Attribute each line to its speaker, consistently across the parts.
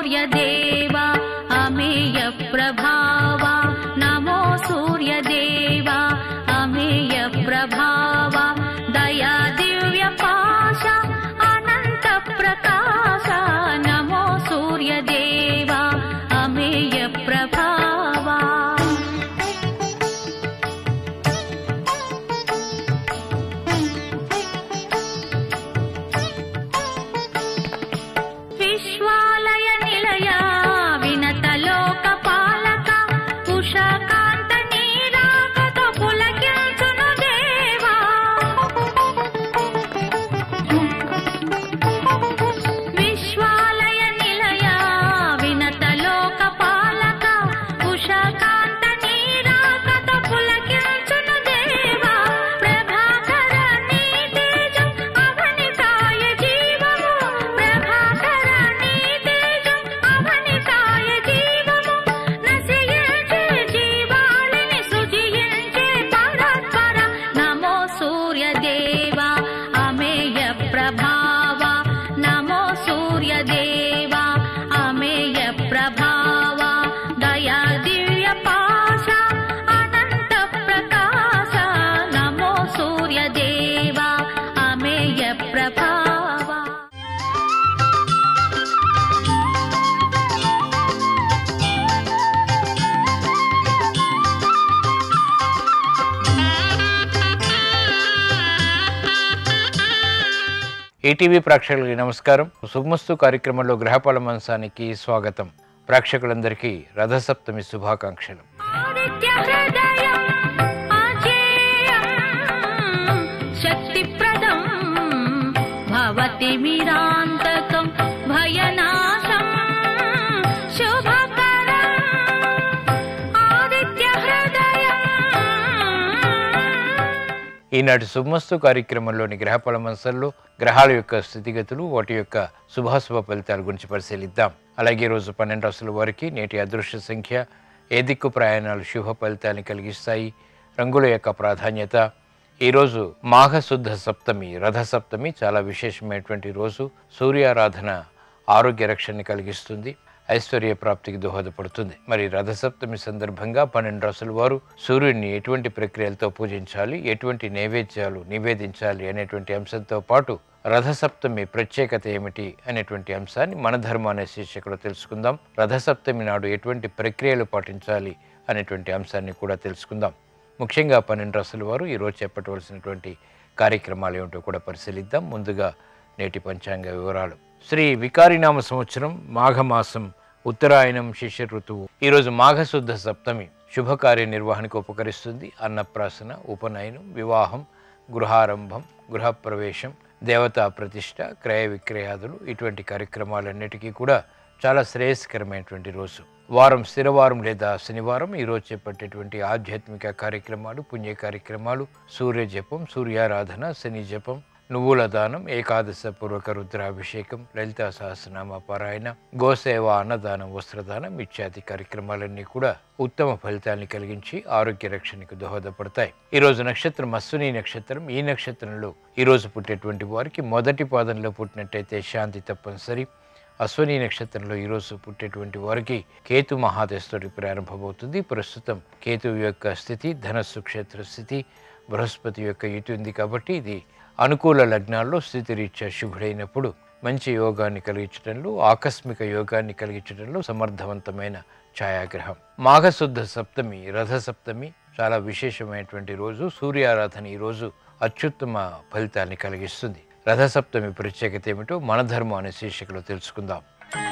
Speaker 1: सूर्यदेवा अमेय प्रभावा नमो सूर्यदेवा अमेय प्रभावा दया दिव्यपाश अनन्त प्रकाश नमो सूर्यदेवा अमेय प्रभावा विश्वालय निलया विनत लोकपालक उषाकान्त नीरागत पुलकिल्चुनु देवा विश्वालय निलया विनत लोकपालक उषाकान्त नीरागत पुलकिल्चुनु देवा प्रभाकर నీ తేజం అవనికాయ జీవము ప్రభాకర నీ తేజం అవనికాయ జీవము నశయించే జీవాలని సుజియించే పరాత్పర నమో సూర్యదేవా అమేయ ప్రభావ నమో సూర్యదేవా అమేయ ప్రభావ దయా దివ్య పాశ అనంత ప్రకాశ నమో సూర్యదేవా అమేయ ప్రభావ
Speaker 2: ఈటీవీ ప్రేక్షకులకి నమస్కారం శుభమస్తు కార్యక్రమంలో గ్రహపాల మంచానికి స్వాగతం ప్రేక్షకులందరికీ రథసప్తమి శుభాకాంక్షలు
Speaker 1: ఆదిత్య హృదయం అజేయం శక్తిప్రదం భవతి మీరాంతకం భయనాశం శుభకరం ఆదిత్య హృదయం
Speaker 2: ఈనాటి శుభమస్తు కార్యక్రమంలోని గ్రహపాల మంచంలో గ్రహాల యొక్క స్థితిగతులు వాటి యొక్క శుభాశుభ ఫలితాల గురించి పరిశీలిద్దాం అలాగే ఈ రోజు పన్నెండు రాసుల వారికి నేటి అదృష్ట సంఖ్య ఏ దిక్కు ప్రయాణాలు శుభ ఫలితాన్ని కలిగిస్తాయి రంగుల యొక్క ప్రాధాన్యత ఈరోజు మాఘశుద్ధ సప్తమి రథ సప్తమి చాలా విశేషమైనటువంటి రోజు సూర్యారాధన ఆరోగ్య రక్షణని కలిగిస్తుంది ఐశ్వర్య ప్రాప్తికి దోహదపడుతుంది మరి రథసప్తమి సందర్భంగా పన్నెండు రాసుల వారు సూర్యుడిని ఎటువంటి ప్రక్రియలతో పూజించాలి ఎటువంటి నైవేద్యాలు నివేదించాలి అనేటువంటి అంశంతో పాటు రథసప్తమి ప్రత్యేకత ఏమిటి అనేటువంటి అంశాన్ని మన ధర్మ అనే శీర్షికలో తెలుసుకుందాం రథసప్తమి నాడు ఎటువంటి ప్రక్రియలు పాటించాలి అనేటువంటి అంశాన్ని కూడా తెలుసుకుందాం ముఖ్యంగా పన్నెండు రాసుల వారు ఈరోజు చేపట్టవలసినటువంటి కార్యక్రమాలు ఏమిటో కూడా పరిశీలిద్దాం ముందుగా నేటి పంచాంగ వివరాలు శ్రీ వికారినామ సంవత్సరం మాఘమాసం ఉత్తరాయణం శిష్య ఋతువు ఈరోజు మాఘశుద్ధ సప్తమి శుభకార్య నిర్వహణకు ఉపకరిస్తుంది అన్నప్రాసన ఉపనయనం వివాహం గృహారంభం గృహప్రవేశం దేవతా ప్రతిష్ట క్రయ విక్రయాదులు ఇటువంటి కార్యక్రమాలన్నిటికీ కూడా చాలా శ్రేయస్కరమైనటువంటి రోజు వారం స్థిరవారం లేదా శనివారం ఈరోజు చేపట్టేటువంటి ఆధ్యాత్మిక కార్యక్రమాలు పుణ్య కార్యక్రమాలు సూర్య జపం సూర్యారాధన శని జపం నువ్వుల దానం ఏకాదశ పూర్వక రుద్రాభిషేకం లలితా సహస్రనామ పారాయణ గోసేవ అన్నదానం వస్త్రదానం ఇత్యాది కార్యక్రమాలన్నీ కూడా ఉత్తమ ఫలితాన్ని కలిగించి ఆరోగ్య రక్షణకు దోహదపడతాయి ఈ రోజు నక్షత్రం అశ్విని నక్షత్రం ఈ నక్షత్రంలో ఈ రోజు పుట్టేటువంటి వారికి మొదటి పాదంలో పుట్టినట్టయితే శాంతి తప్పనిసరి అశ్వని నక్షత్రంలో ఈరోజు పుట్టేటువంటి వారికి కేతు మహాదశతోటి ప్రారంభమవుతుంది ప్రస్తుతం కేతు యొక్క స్థితి ధనస్సు క్షేత్ర స్థితి బృహస్పతి యొక్క ఇటు ఉంది కాబట్టి ఇది అనుకూల లగ్నాల్లో స్థితిరీత్యా శుభుడైనప్పుడు మంచి యోగాన్ని కలిగించడంలో ఆకస్మిక యోగాన్ని కలిగించడంలో సమర్థవంతమైన ఛాయాగ్రహం మాఘశుద్ధ సప్తమి రథ సప్తమి చాలా విశేషమైనటువంటి రోజు సూర్యారాధన ఈ రోజు అత్యుత్తమ ఫలితాన్ని కలిగిస్తుంది రథ సప్తమి ప్రత్యేకత ఏమిటో మన ధర్మం అనే శీర్షికలో తెలుసుకుందాం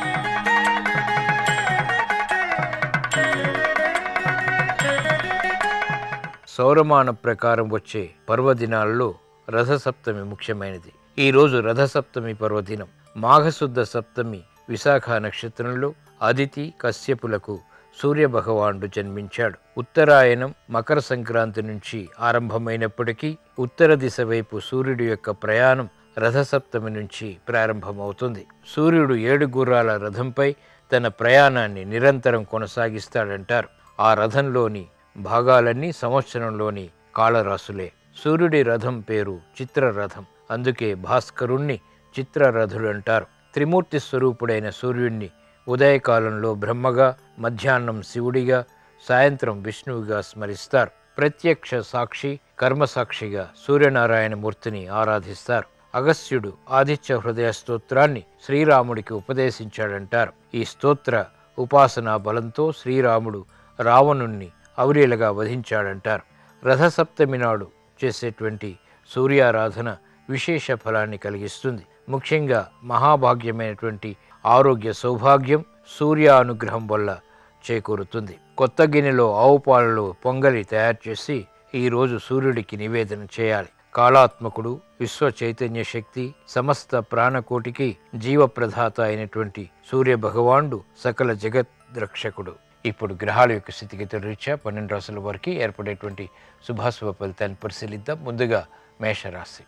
Speaker 2: సౌరమాన ప్రకారం వచ్చే పర్వదినాల్లో రథసప్తమి ముఖ్యమైనది ఈ రోజు రథసప్తమి పర్వదినం మాఘశుద్ధ సప్తమి విశాఖ నక్షత్రంలో అదితి కశ్యపులకు సూర్య భగవానుడు జన్మించాడు ఉత్తరాయణం మకర సంక్రాంతి నుంచి ఆరంభమైనప్పటికీ ఉత్తర దిశ వైపు సూర్యుడి యొక్క ప్రయాణం రథసప్తమి నుంచి ప్రారంభమవుతుంది సూర్యుడు ఏడు గుర్రాల రథంపై తన ప్రయాణాన్ని నిరంతరం కొనసాగిస్తాడంటారు ఆ రథంలోని భాగాలన్నీ సంవత్సరంలోని కాళరాసులే సూర్యుడి రథం పేరు చిత్రరథం అందుకే భాస్కరుణ్ణి చిత్రరథుడు అంటారు త్రిమూర్తి స్వరూపుడైన సూర్యుణ్ణి ఉదయకాలంలో బ్రహ్మగా మధ్యాహ్నం శివుడిగా సాయంత్రం విష్ణువుగా స్మరిస్తారు ప్రత్యక్ష సాక్షి కర్మసాక్షిగా సూర్యనారాయణ మూర్తిని ఆరాధిస్తారు అగస్త్యుడు ఆదిత్య హృదయ స్తోత్రాన్ని శ్రీరాముడికి ఉపదేశించాడంటారు ఈ స్తోత్ర ఉపాసనా బలంతో శ్రీరాముడు రావణుణ్ణి అవలీలగా వధించాడంటారు రథసప్తమి నాడు చేసేటువంటి సూర్యారాధన విశేష ఫలాన్ని కలిగిస్తుంది ముఖ్యంగా మహాభాగ్యమైనటువంటి ఆరోగ్య సౌభాగ్యం సూర్య అనుగ్రహం వల్ల చేకూరుతుంది కొత్త గిన్నెలో ఆవు పాలలో పొంగలి తయారు చేసి ఈరోజు సూర్యుడికి నివేదన చేయాలి కాళాత్మకుడు విశ్వ చైతన్య శక్తి సమస్త ప్రాణకోటికి జీవప్రదాత అయినటువంటి సూర్య భగవానుడు సకల జగత్ రక్షకుడు ఇప్పుడు గ్రహాల యొక్క స్థితిగతుల రీత్యా పన్నెండు రాసుల వరకు ఏర్పడేటువంటి శుభాశుభ ఫలితాన్ని పరిశీలిద్దాం ముందుగా మేషరాశి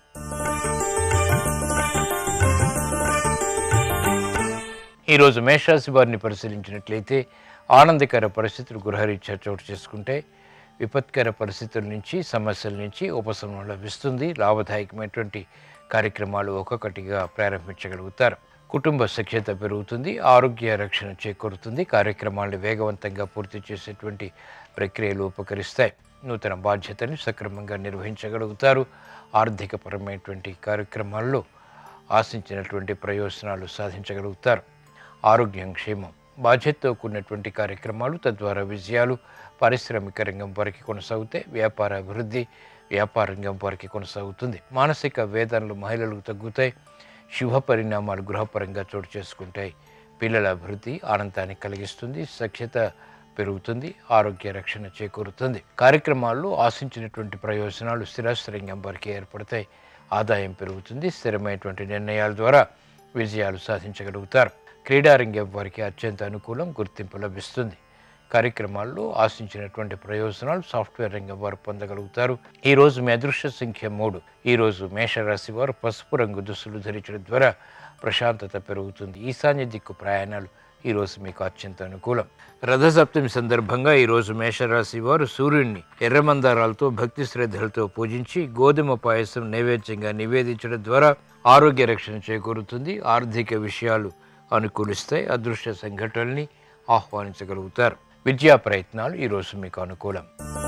Speaker 2: ఈరోజు మేషరాశి వారిని పరిశీలించినట్లయితే ఆనందకర పరిస్థితులు గృహరీత్యా చోటు చేసుకుంటే విపత్కర పరిస్థితుల నుంచి సమస్యల నుంచి ఉపశమనం లభిస్తుంది లాభదాయకమైనటువంటి కార్యక్రమాలు ఒక్కొక్కటిగా ప్రారంభించగలుగుతారు కుటుంబ సఖ్యత పెరుగుతుంది ఆరోగ్య రక్షణ చేకూరుతుంది కార్యక్రమాలను వేగవంతంగా పూర్తి చేసేటువంటి ప్రక్రియలు ఉపకరిస్తాయి నూతన బాధ్యతని సక్రమంగా నిర్వహించగలుగుతారు ఆర్థికపరమైనటువంటి కార్యక్రమాల్లో ఆశించినటువంటి ప్రయోజనాలు సాధించగలుగుతారు ఆరోగ్యం క్షేమం బాధ్యతతో కూడినటువంటి కార్యక్రమాలు తద్వారా విజయాలు పారిశ్రామిక రంగం వరకు కొనసాగుతాయి వ్యాపార అభివృద్ధి వ్యాపార రంగం వరకు కొనసాగుతుంది మానసిక వేదనలు మహిళలకు తగ్గుతాయి శుభ పరిణామాలు గృహపరంగా చోటు చేసుకుంటాయి పిల్లల అభివృద్ధి ఆనందాన్ని కలిగిస్తుంది సఖ్యత పెరుగుతుంది ఆరోగ్య రక్షణ చేకూరుతుంది కార్యక్రమాల్లో ఆశించినటువంటి ప్రయోజనాలు స్థిరాస్త్రంగం వరకు ఏర్పడతాయి ఆదాయం పెరుగుతుంది స్థిరమైనటువంటి నిర్ణయాల ద్వారా విజయాలు సాధించగలుగుతారు క్రీడారంగం వారికి అత్యంత అనుకూలం గుర్తింపు లభిస్తుంది కార్యక్రమాల్లో ఆశించినటువంటి ప్రయోజనాలు సాఫ్ట్వేర్ రంగం వారు పొందగలుగుతారు ఈ రోజు మీ అదృశ్య సంఖ్య మూడు ఈ రోజు మేషరాశి వారు పసుపు రంగు దుస్తులు ధరించడం ద్వారా ప్రశాంతత పెరుగుతుంది ఈశాన్య దిక్కు ప్రయాణాలు ఈ రోజు మీకు అత్యంత అనుకూలం రథసప్తమి సందర్భంగా ఈ రోజు మేషరాశి వారు సూర్యుడిని ఎర్రమందారాలతో భక్తి శ్రద్ధలతో పూజించి గోధుమ పాయసం నైవేద్యంగా నివేదించడం ద్వారా ఆరోగ్య రక్షణ చేకూరుతుంది ఆర్థిక విషయాలు అనుకూలిస్తాయి అదృశ్య సంఘటనల్ని ఆహ్వానించగలుగుతారు విద్యా ప్రయత్నాలు ఈరోజు మీకు అనుకూలం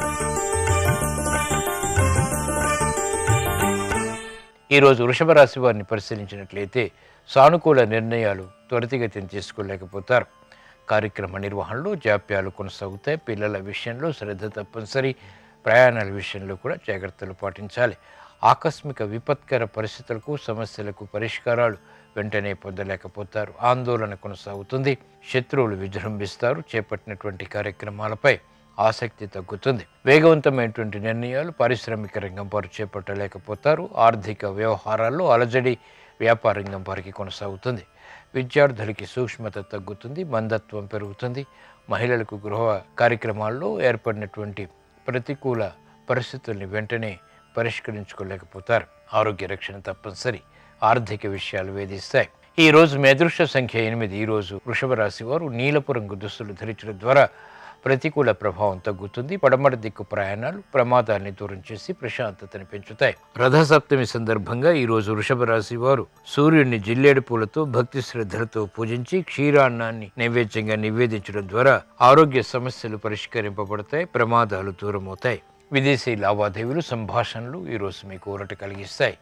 Speaker 2: ఈరోజు వృషభ రాశి వారిని పరిశీలించినట్లయితే సానుకూల నిర్ణయాలు త్వరితగతిని తీసుకోలేకపోతారు కార్యక్రమ నిర్వహణలో జాప్యాలు కొనసాగుతాయి పిల్లల విషయంలో శ్రద్ధ తప్పనిసరి ప్రయాణాల విషయంలో కూడా జాగ్రత్తలు పాటించాలి ఆకస్మిక విపత్కర పరిస్థితులకు సమస్యలకు పరిష్కారాలు వెంటనే పొందలేకపోతారు ఆందోళన కొనసాగుతుంది శత్రువులు విజృంభిస్తారు చేపట్టినటువంటి కార్యక్రమాలపై ఆసక్తి తగ్గుతుంది వేగవంతమైనటువంటి నిర్ణయాలు పారిశ్రామిక రంగం వారు చేపట్టలేకపోతారు ఆర్థిక వ్యవహారాల్లో అలజడి వ్యాపార రంగం వారికి కొనసాగుతుంది విద్యార్థులకి సూక్ష్మత తగ్గుతుంది మందత్వం పెరుగుతుంది మహిళలకు గృహ కార్యక్రమాల్లో ఏర్పడినటువంటి ప్రతికూల పరిస్థితుల్ని వెంటనే పరిష్కరించుకోలేకపోతారు ఆరోగ్య రక్షణ తప్పనిసరి ఆర్థిక విషయాలు వేధిస్తాయి ఈ రోజు మీ అదృష్ట సంఖ్య ఎనిమిది ఈ రోజు వృషభ రాశి వారు నీలపు రంగు దుస్తులు ధరించడం ద్వారా ప్రతికూల ప్రభావం తగ్గుతుంది పడమర దిక్కు ప్రయాణాలు ప్రమాదాన్ని దూరం చేసి ప్రశాంతతని పెంచుతాయి రథసప్తమి సందర్భంగా ఈ రోజు వృషభ రాశి వారు సూర్యుడిని జిల్లేడు పూలతో భక్తి శ్రద్ధలతో పూజించి క్షీరాన్నాన్ని నైవేద్యంగా నివేదించడం ద్వారా ఆరోగ్య సమస్యలు పరిష్కరింపబడతాయి ప్రమాదాలు దూరమవుతాయి విదేశీ లావాదేవీలు సంభాషణలు ఈరోజు మీకు ఊరట కలిగిస్తాయి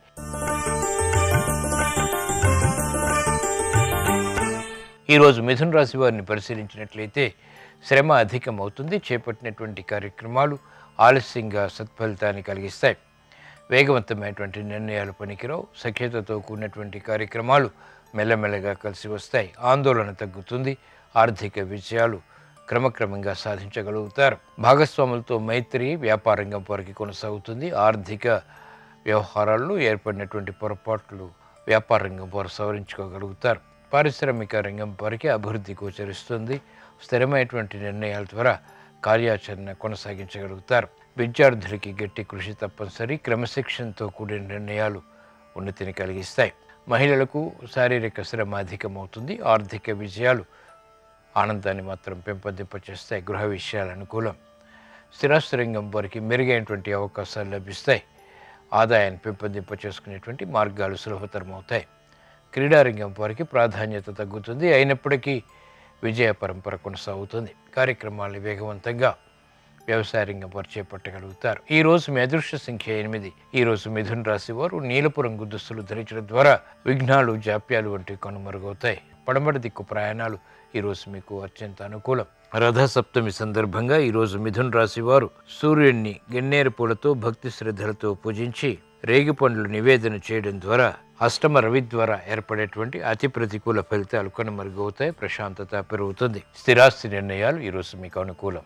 Speaker 2: ఈరోజు మిథున రాశి వారిని పరిశీలించినట్లయితే శ్రమ అధికమవుతుంది చేపట్టినటువంటి కార్యక్రమాలు ఆలస్యంగా సత్ఫలితాన్ని కలిగిస్తాయి వేగవంతమైనటువంటి నిర్ణయాలు పనికిరావు సఖ్యతతో కూడినటువంటి కార్యక్రమాలు మెల్లమెల్లగా కలిసి వస్తాయి ఆందోళన తగ్గుతుంది ఆర్థిక విజయాలు క్రమక్రమంగా సాధించగలుగుతారు భాగస్వాములతో మైత్రి వ్యాపారంగం వారికి కొనసాగుతుంది ఆర్థిక వ్యవహారాల్లో ఏర్పడినటువంటి పొరపాట్లు వ్యాపార రంగం వారు సవరించుకోగలుగుతారు పారిశ్రామిక రంగం వారికి అభివృద్ధి గోచరిస్తుంది స్థిరమైనటువంటి నిర్ణయాల ద్వారా కార్యాచరణ కొనసాగించగలుగుతారు విద్యార్థులకి గట్టి కృషి తప్పనిసరి క్రమశిక్షణతో కూడిన నిర్ణయాలు ఉన్నతిని కలిగిస్తాయి మహిళలకు శారీరక శ్రమ అధికమవుతుంది ఆర్థిక విజయాలు ఆనందాన్ని మాత్రం పెంపొందింపచేస్తాయి గృహ విషయాలు అనుకూలం స్థిరాస్తి రంగం వారికి మెరుగైనటువంటి అవకాశాలు లభిస్తాయి ఆదాయాన్ని పెంపొందింప చేసుకునేటువంటి మార్గాలు సులభతరం అవుతాయి క్రీడారంగం వారికి ప్రాధాన్యత తగ్గుతుంది అయినప్పటికీ విజయ పరంపర కొనసాగుతుంది కార్యక్రమాల్ని వేగవంతంగా వ్యవసాయ రంగం వారు చేపట్టగలుగుతారు ఈ రోజు మీ అదృష్ట సంఖ్య ఎనిమిది ఈ రోజు మిథున రాశి వారు నీలపు రంగు దుస్తులు ధరించడం ద్వారా విఘ్నాలు జాప్యాలు వంటివి కనుమరుగవుతాయి పడమటి దిక్కు ప్రయాణాలు ఈ రోజు మీకు అత్యంత అనుకూలం రథ సప్తమి సందర్భంగా ఈ రోజు మిథున రాశి వారు సూర్యుడిని గన్నేరు పూలతో భక్తి శ్రద్ధలతో పూజించి రేగి పండ్లు నివేదన చేయడం ద్వారా అష్టమ రవి ద్వారా ఏర్పడేటువంటి అతి ప్రతికూల ఫలితాలు కనుమరుగవుతాయి ప్రశాంతత పెరుగుతుంది స్థిరాస్తి నిర్ణయాలు ఈరోజు మీకు అనుకూలం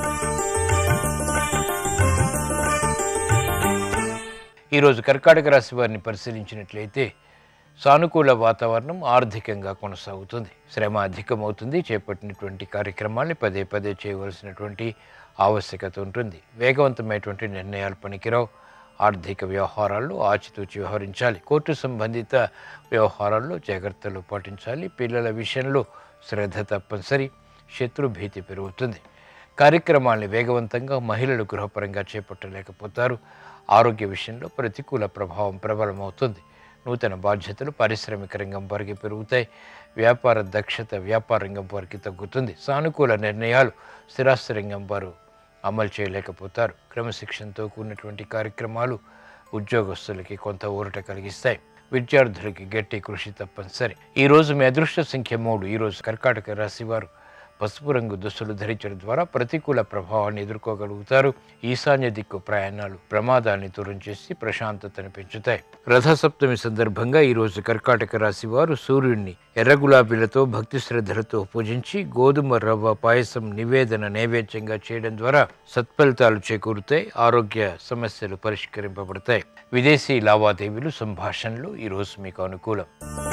Speaker 2: ఈరోజు కర్కాటక రాశి వారిని పరిశీలించినట్లయితే సానుకూల వాతావరణం ఆర్థికంగా కొనసాగుతుంది శ్రమ అధికమవుతుంది చేపట్టినటువంటి కార్యక్రమాల్ని పదే పదే చేయవలసినటువంటి ఆవశ్యకత ఉంటుంది వేగవంతమైనటువంటి నిర్ణయాలు పనికిరావు ఆర్థిక వ్యవహారాల్లో ఆచితూచి వ్యవహరించాలి కోర్టు సంబంధిత వ్యవహారాల్లో జాగ్రత్తలు పాటించాలి పిల్లల విషయంలో శ్రద్ధ తప్పనిసరి శత్రు భీతి పెరుగుతుంది కార్యక్రమాల్ని వేగవంతంగా మహిళలు గృహపరంగా చేపట్టలేకపోతారు ఆరోగ్య విషయంలో ప్రతికూల ప్రభావం ప్రబలమవుతుంది నూతన బాధ్యతలు పారిశ్రామిక రంగం వారికి పెరుగుతాయి వ్యాపార దక్షత వ్యాపార రంగం వారికి తగ్గుతుంది సానుకూల నిర్ణయాలు స్థిరాస్తి రంగం వారు అమలు చేయలేకపోతారు క్రమశిక్షణతో కూడినటువంటి కార్యక్రమాలు ఉద్యోగస్తులకి కొంత ఊరట కలిగిస్తాయి విద్యార్థులకి గట్టి కృషి తప్పనిసరి ఈ రోజు మీ అదృష్ట సంఖ్య మూడు ఈ రోజు కర్కాటక రాశి వారు పసుపు రంగు దుస్తులు ధరించడం ద్వారా ప్రతికూల ప్రభావాన్ని ఎదుర్కోగలుగుతారు ఈశాన్య దిక్కు ప్రయాణాలు ప్రమాదాన్ని దూరం చేసి ప్రశాంతతను పెంచుతాయి రథసప్తమి సందర్భంగా ఈ రోజు కర్కాటక రాశి వారు సూర్యుడిని ఎర్ర గులాబీలతో భక్తి శ్రద్ధలతో పూజించి గోధుమ రవ్వ పాయసం నివేదన నైవేద్యంగా చేయడం ద్వారా సత్ఫలితాలు చేకూరుతాయి ఆరోగ్య సమస్యలు పరిష్కరింపబడతాయి విదేశీ లావాదేవీలు సంభాషణలు ఈ రోజు మీకు అనుకూలం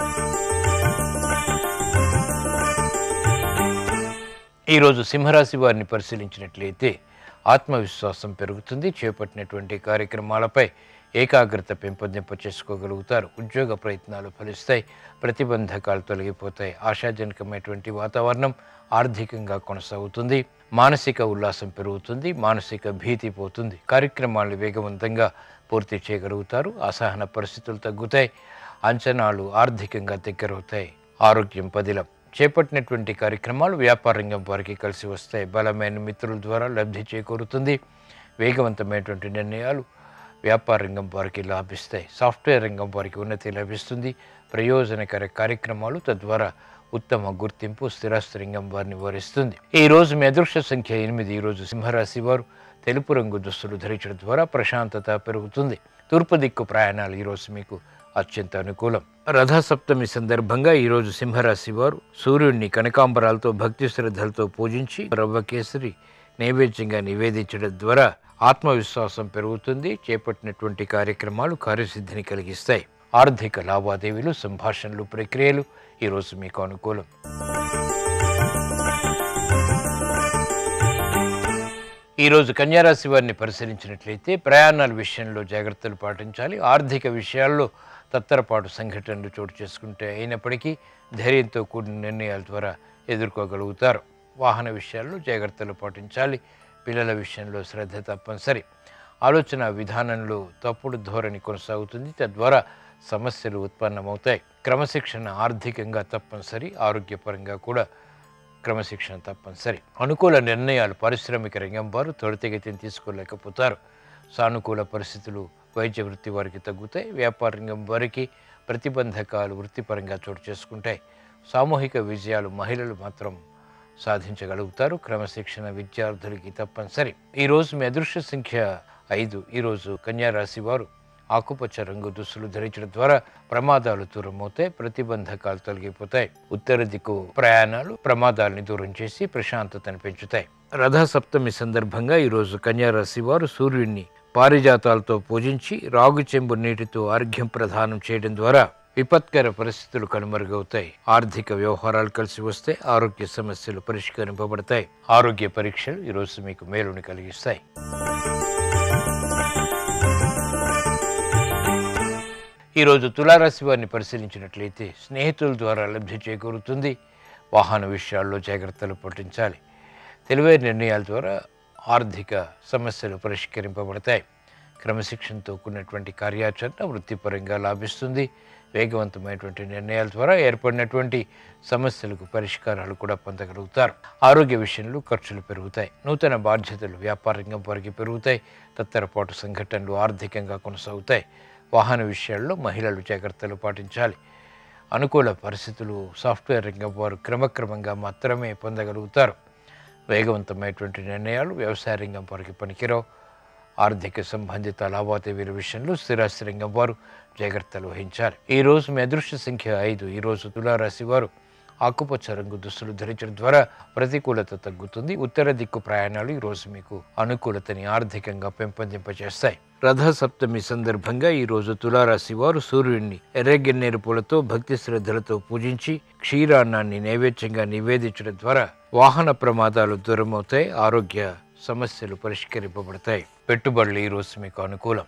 Speaker 2: ఈరోజు సింహరాశి వారిని పరిశీలించినట్లయితే ఆత్మవిశ్వాసం పెరుగుతుంది చేపట్టినటువంటి కార్యక్రమాలపై ఏకాగ్రత పెంపొందింప చేసుకోగలుగుతారు ఉద్యోగ ప్రయత్నాలు ఫలిస్తాయి ప్రతిబంధకాలు తొలగిపోతాయి ఆశాజనకమైనటువంటి వాతావరణం ఆర్థికంగా కొనసాగుతుంది మానసిక ఉల్లాసం పెరుగుతుంది మానసిక భీతి పోతుంది కార్యక్రమాలు వేగవంతంగా పూర్తి చేయగలుగుతారు అసహన పరిస్థితులు తగ్గుతాయి అంచనాలు ఆర్థికంగా దగ్గరవుతాయి ఆరోగ్యం పదిలం చేపట్టినటువంటి కార్యక్రమాలు వ్యాపార రంగం వారికి కలిసి వస్తాయి బలమైన మిత్రుల ద్వారా లబ్ధి చేకూరుతుంది వేగవంతమైనటువంటి నిర్ణయాలు వ్యాపార రంగం వారికి లాభిస్తాయి సాఫ్ట్వేర్ రంగం వారికి ఉన్నతి లభిస్తుంది ప్రయోజనకర కార్యక్రమాలు తద్వారా ఉత్తమ గుర్తింపు స్థిరాస్తి రంగం వారిని వరిస్తుంది ఈ రోజు మీ అదృష్ట సంఖ్య ఎనిమిది ఈ రోజు సింహరాశి వారు తెలుపు రంగు దుస్తులు ధరించడం ద్వారా ప్రశాంతత పెరుగుతుంది తూర్పు దిక్కు ప్రయాణాలు ఈరోజు మీకు అత్యంత అనుకూలం రథ సప్తమి సందర్భంగా ఈరోజు సింహరాశి వారు సూర్యుడిని కనకాంబరాలతో భక్తి శ్రద్ధలతో పూజించి రవ్వ కేసరి నైవేద్యంగా నివేదించడం ద్వారా ఆత్మవిశ్వాసం పెరుగుతుంది చేపట్టినటువంటి కార్యక్రమాలు కార్యసిద్ధిని కలిగిస్తాయి ఆర్థిక లావాదేవీలు సంభాషణలు ప్రక్రియలు ఈరోజు మీకు అనుకూలం ఈరోజు కన్యారాశి వారిని పరిశీలించినట్లయితే ప్రయాణాల విషయంలో జాగ్రత్తలు పాటించాలి ఆర్థిక విషయాల్లో తత్తరపాటు సంఘటనలు చోటు చేసుకుంటే అయినప్పటికీ ధైర్యంతో కూడిన నిర్ణయాల ద్వారా ఎదుర్కోగలుగుతారు వాహన విషయాల్లో జాగ్రత్తలు పాటించాలి పిల్లల విషయంలో శ్రద్ధ తప్పనిసరి ఆలోచన విధానంలో తప్పుడు ధోరణి కొనసాగుతుంది తద్వారా సమస్యలు ఉత్పన్నమవుతాయి క్రమశిక్షణ ఆర్థికంగా తప్పనిసరి ఆరోగ్యపరంగా కూడా క్రమశిక్షణ తప్పనిసరి అనుకూల నిర్ణయాలు పారిశ్రామిక రంగం వారు త్వరితగతిని తీసుకోలేకపోతారు సానుకూల పరిస్థితులు వైద్య వృత్తి వారికి తగ్గుతాయి వ్యాపార రంగం వారికి ప్రతిబంధకాలు వృత్తిపరంగా చోటు చేసుకుంటాయి సామూహిక విజయాలు మహిళలు మాత్రం సాధించగలుగుతారు క్రమశిక్షణ విద్యార్థులకి తప్పనిసరి ఈరోజు మీ అదృష్ట సంఖ్య ఐదు ఈరోజు కన్యారాశి వారు ఆకుపచ్చ రంగు దుస్తులు ధరించడం ద్వారా ప్రమాదాలు దూరమవుతాయి ప్రతిబంధకాలు తొలగిపోతాయి ఉత్తర దిక్కు ప్రయాణాలు ప్రమాదాలని దూరం చేసి ప్రశాంతతను పెంచుతాయి రథ సప్తమి సందర్భంగా ఈరోజు కన్యారాశి వారు సూర్యుడిని పారిజాతాలతో పూజించి రాగు చెంబు నీటితో అర్ఘ్యం ప్రదానం చేయడం ద్వారా విపత్కర పరిస్థితులు కనుమరుగవుతాయి ఆర్థిక వ్యవహారాలు కలిసి వస్తే ఆరోగ్య సమస్యలు పరిష్కరింపబడతాయి ఆరోగ్య పరీక్షలు ఈరోజు మీకు మేలుని కలిగిస్తాయి ఈరోజు తులారాశి వారిని పరిశీలించినట్లయితే స్నేహితుల ద్వారా లబ్ధి చేకూరుతుంది వాహన విషయాల్లో జాగ్రత్తలు పాటించాలి తెలివైన నిర్ణయాల ద్వారా ఆర్థిక సమస్యలు పరిష్కరింపబడతాయి క్రమశిక్షణతో కూడినటువంటి కార్యాచరణ వృత్తిపరంగా లాభిస్తుంది వేగవంతమైనటువంటి నిర్ణయాల ద్వారా ఏర్పడినటువంటి సమస్యలకు పరిష్కారాలు కూడా పొందగలుగుతారు ఆరోగ్య విషయంలో ఖర్చులు పెరుగుతాయి నూతన బాధ్యతలు వ్యాపార రంగం వారికి పెరుగుతాయి తత్తరపాటు సంఘటనలు ఆర్థికంగా కొనసాగుతాయి వాహన విషయాల్లో మహిళలు జాగ్రత్తలు పాటించాలి అనుకూల పరిస్థితులు సాఫ్ట్వేర్ రంగం వారు క్రమక్రమంగా మాత్రమే పొందగలుగుతారు వేగవంతమైనటువంటి నిర్ణయాలు వ్యవసాయ రంగం వారికి పనికిరావు ఆర్థిక సంబంధిత లావాదేవీల విషయంలో స్థిరాస్తి రంగం వారు జాగ్రత్తలు వహించాలి ఈ రోజు మీ అదృష్ట సంఖ్య ఐదు ఈ రోజు తులారాశి వారు ఆకుపచ్చ రంగు దుస్తులు ధరించడం ద్వారా ప్రతికూలత తగ్గుతుంది ఉత్తర దిక్కు ప్రయాణాలు ఈ రోజు మీకు అనుకూలతని ఆర్థికంగా పెంపొందింపజేస్తాయి రథ సప్తమి సందర్భంగా ఈ రోజు తులారాశి వారు సూర్యుడిని ఎర్రగెన్నేరు పూలతో భక్తి శ్రద్ధలతో పూజించి క్షీరాన్నాన్ని నైవేద్యంగా నివేదించడం ద్వారా వాహన ప్రమాదాలు దూరమవుతాయి ఆరోగ్య సమస్యలు పరిష్కరింపబడతాయి పెట్టుబడులు ఈ రోజు మీకు అనుకూలం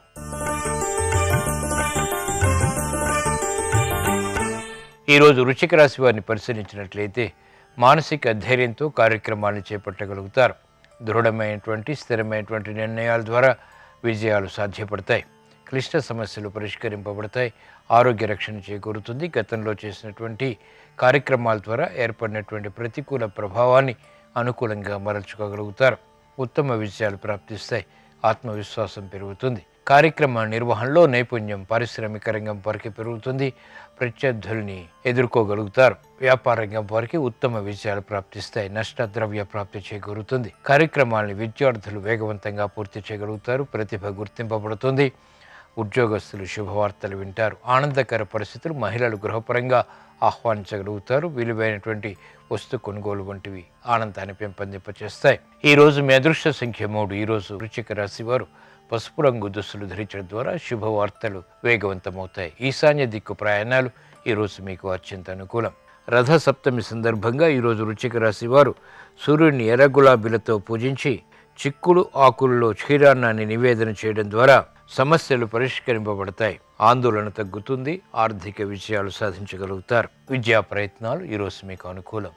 Speaker 2: ఈరోజు వృశ్చిక రాశి వారిని పరిశీలించినట్లయితే మానసిక ధైర్యంతో కార్యక్రమాలను చేపట్టగలుగుతారు దృఢమైనటువంటి స్థిరమైనటువంటి నిర్ణయాల ద్వారా విజయాలు సాధ్యపడతాయి క్లిష్ట సమస్యలు పరిష్కరింపబడతాయి ఆరోగ్య రక్షణ చేకూరుతుంది గతంలో చేసినటువంటి కార్యక్రమాల ద్వారా ఏర్పడినటువంటి ప్రతికూల ప్రభావాన్ని అనుకూలంగా మరల్చుకోగలుగుతారు ఉత్తమ విజయాలు ప్రాప్తిస్తాయి ఆత్మవిశ్వాసం పెరుగుతుంది కార్యక్రమ నిర్వహణలో నైపుణ్యం పారిశ్రామిక రంగం వారికి పెరుగుతుంది ప్రత్యర్థుల్ని ఎదుర్కోగలుగుతారు వ్యాపార రంగం వారికి ఉత్తమ విజయాలు ప్రాప్తిస్తాయి నష్ట ద్రవ్య ప్రాప్తి చేకూరుతుంది కార్యక్రమాల్ని విద్యార్థులు వేగవంతంగా పూర్తి చేయగలుగుతారు ప్రతిభ గుర్తింపబడుతుంది ఉద్యోగస్తులు శుభవార్తలు వింటారు ఆనందకర పరిస్థితులు మహిళలు గృహపరంగా ఆహ్వానించగలుగుతారు విలువైనటువంటి వస్తు కొనుగోలు వంటివి ఆనందాన్ని పెంపొందింపచేస్తాయి ఈ రోజు మీ అదృష్ట సంఖ్య మూడు ఈ రోజు వృశ్చిక రాశి వారు పసుపు రంగు దుస్తులు ధరించడం ద్వారా శుభవార్తలు వేగవంతమవుతాయి ఈశాన్య దిక్కు ప్రయాణాలు ఈ రోజు మీకు అత్యంత అనుకూలం రథ సప్తమి సందర్భంగా ఈరోజు వృశ్చిక రాశి వారు సూర్యుడిని ఎర్ర గులాబీలతో పూజించి చిక్కుడు ఆకుల్లో క్షీరాన్నాన్ని నివేదన చేయడం ద్వారా సమస్యలు పరిష్కరింపబడతాయి ఆందోళన తగ్గుతుంది ఆర్థిక విజయాలు సాధించగలుగుతారు విద్యా ప్రయత్నాలు ఈరోజు మీకు అనుకూలం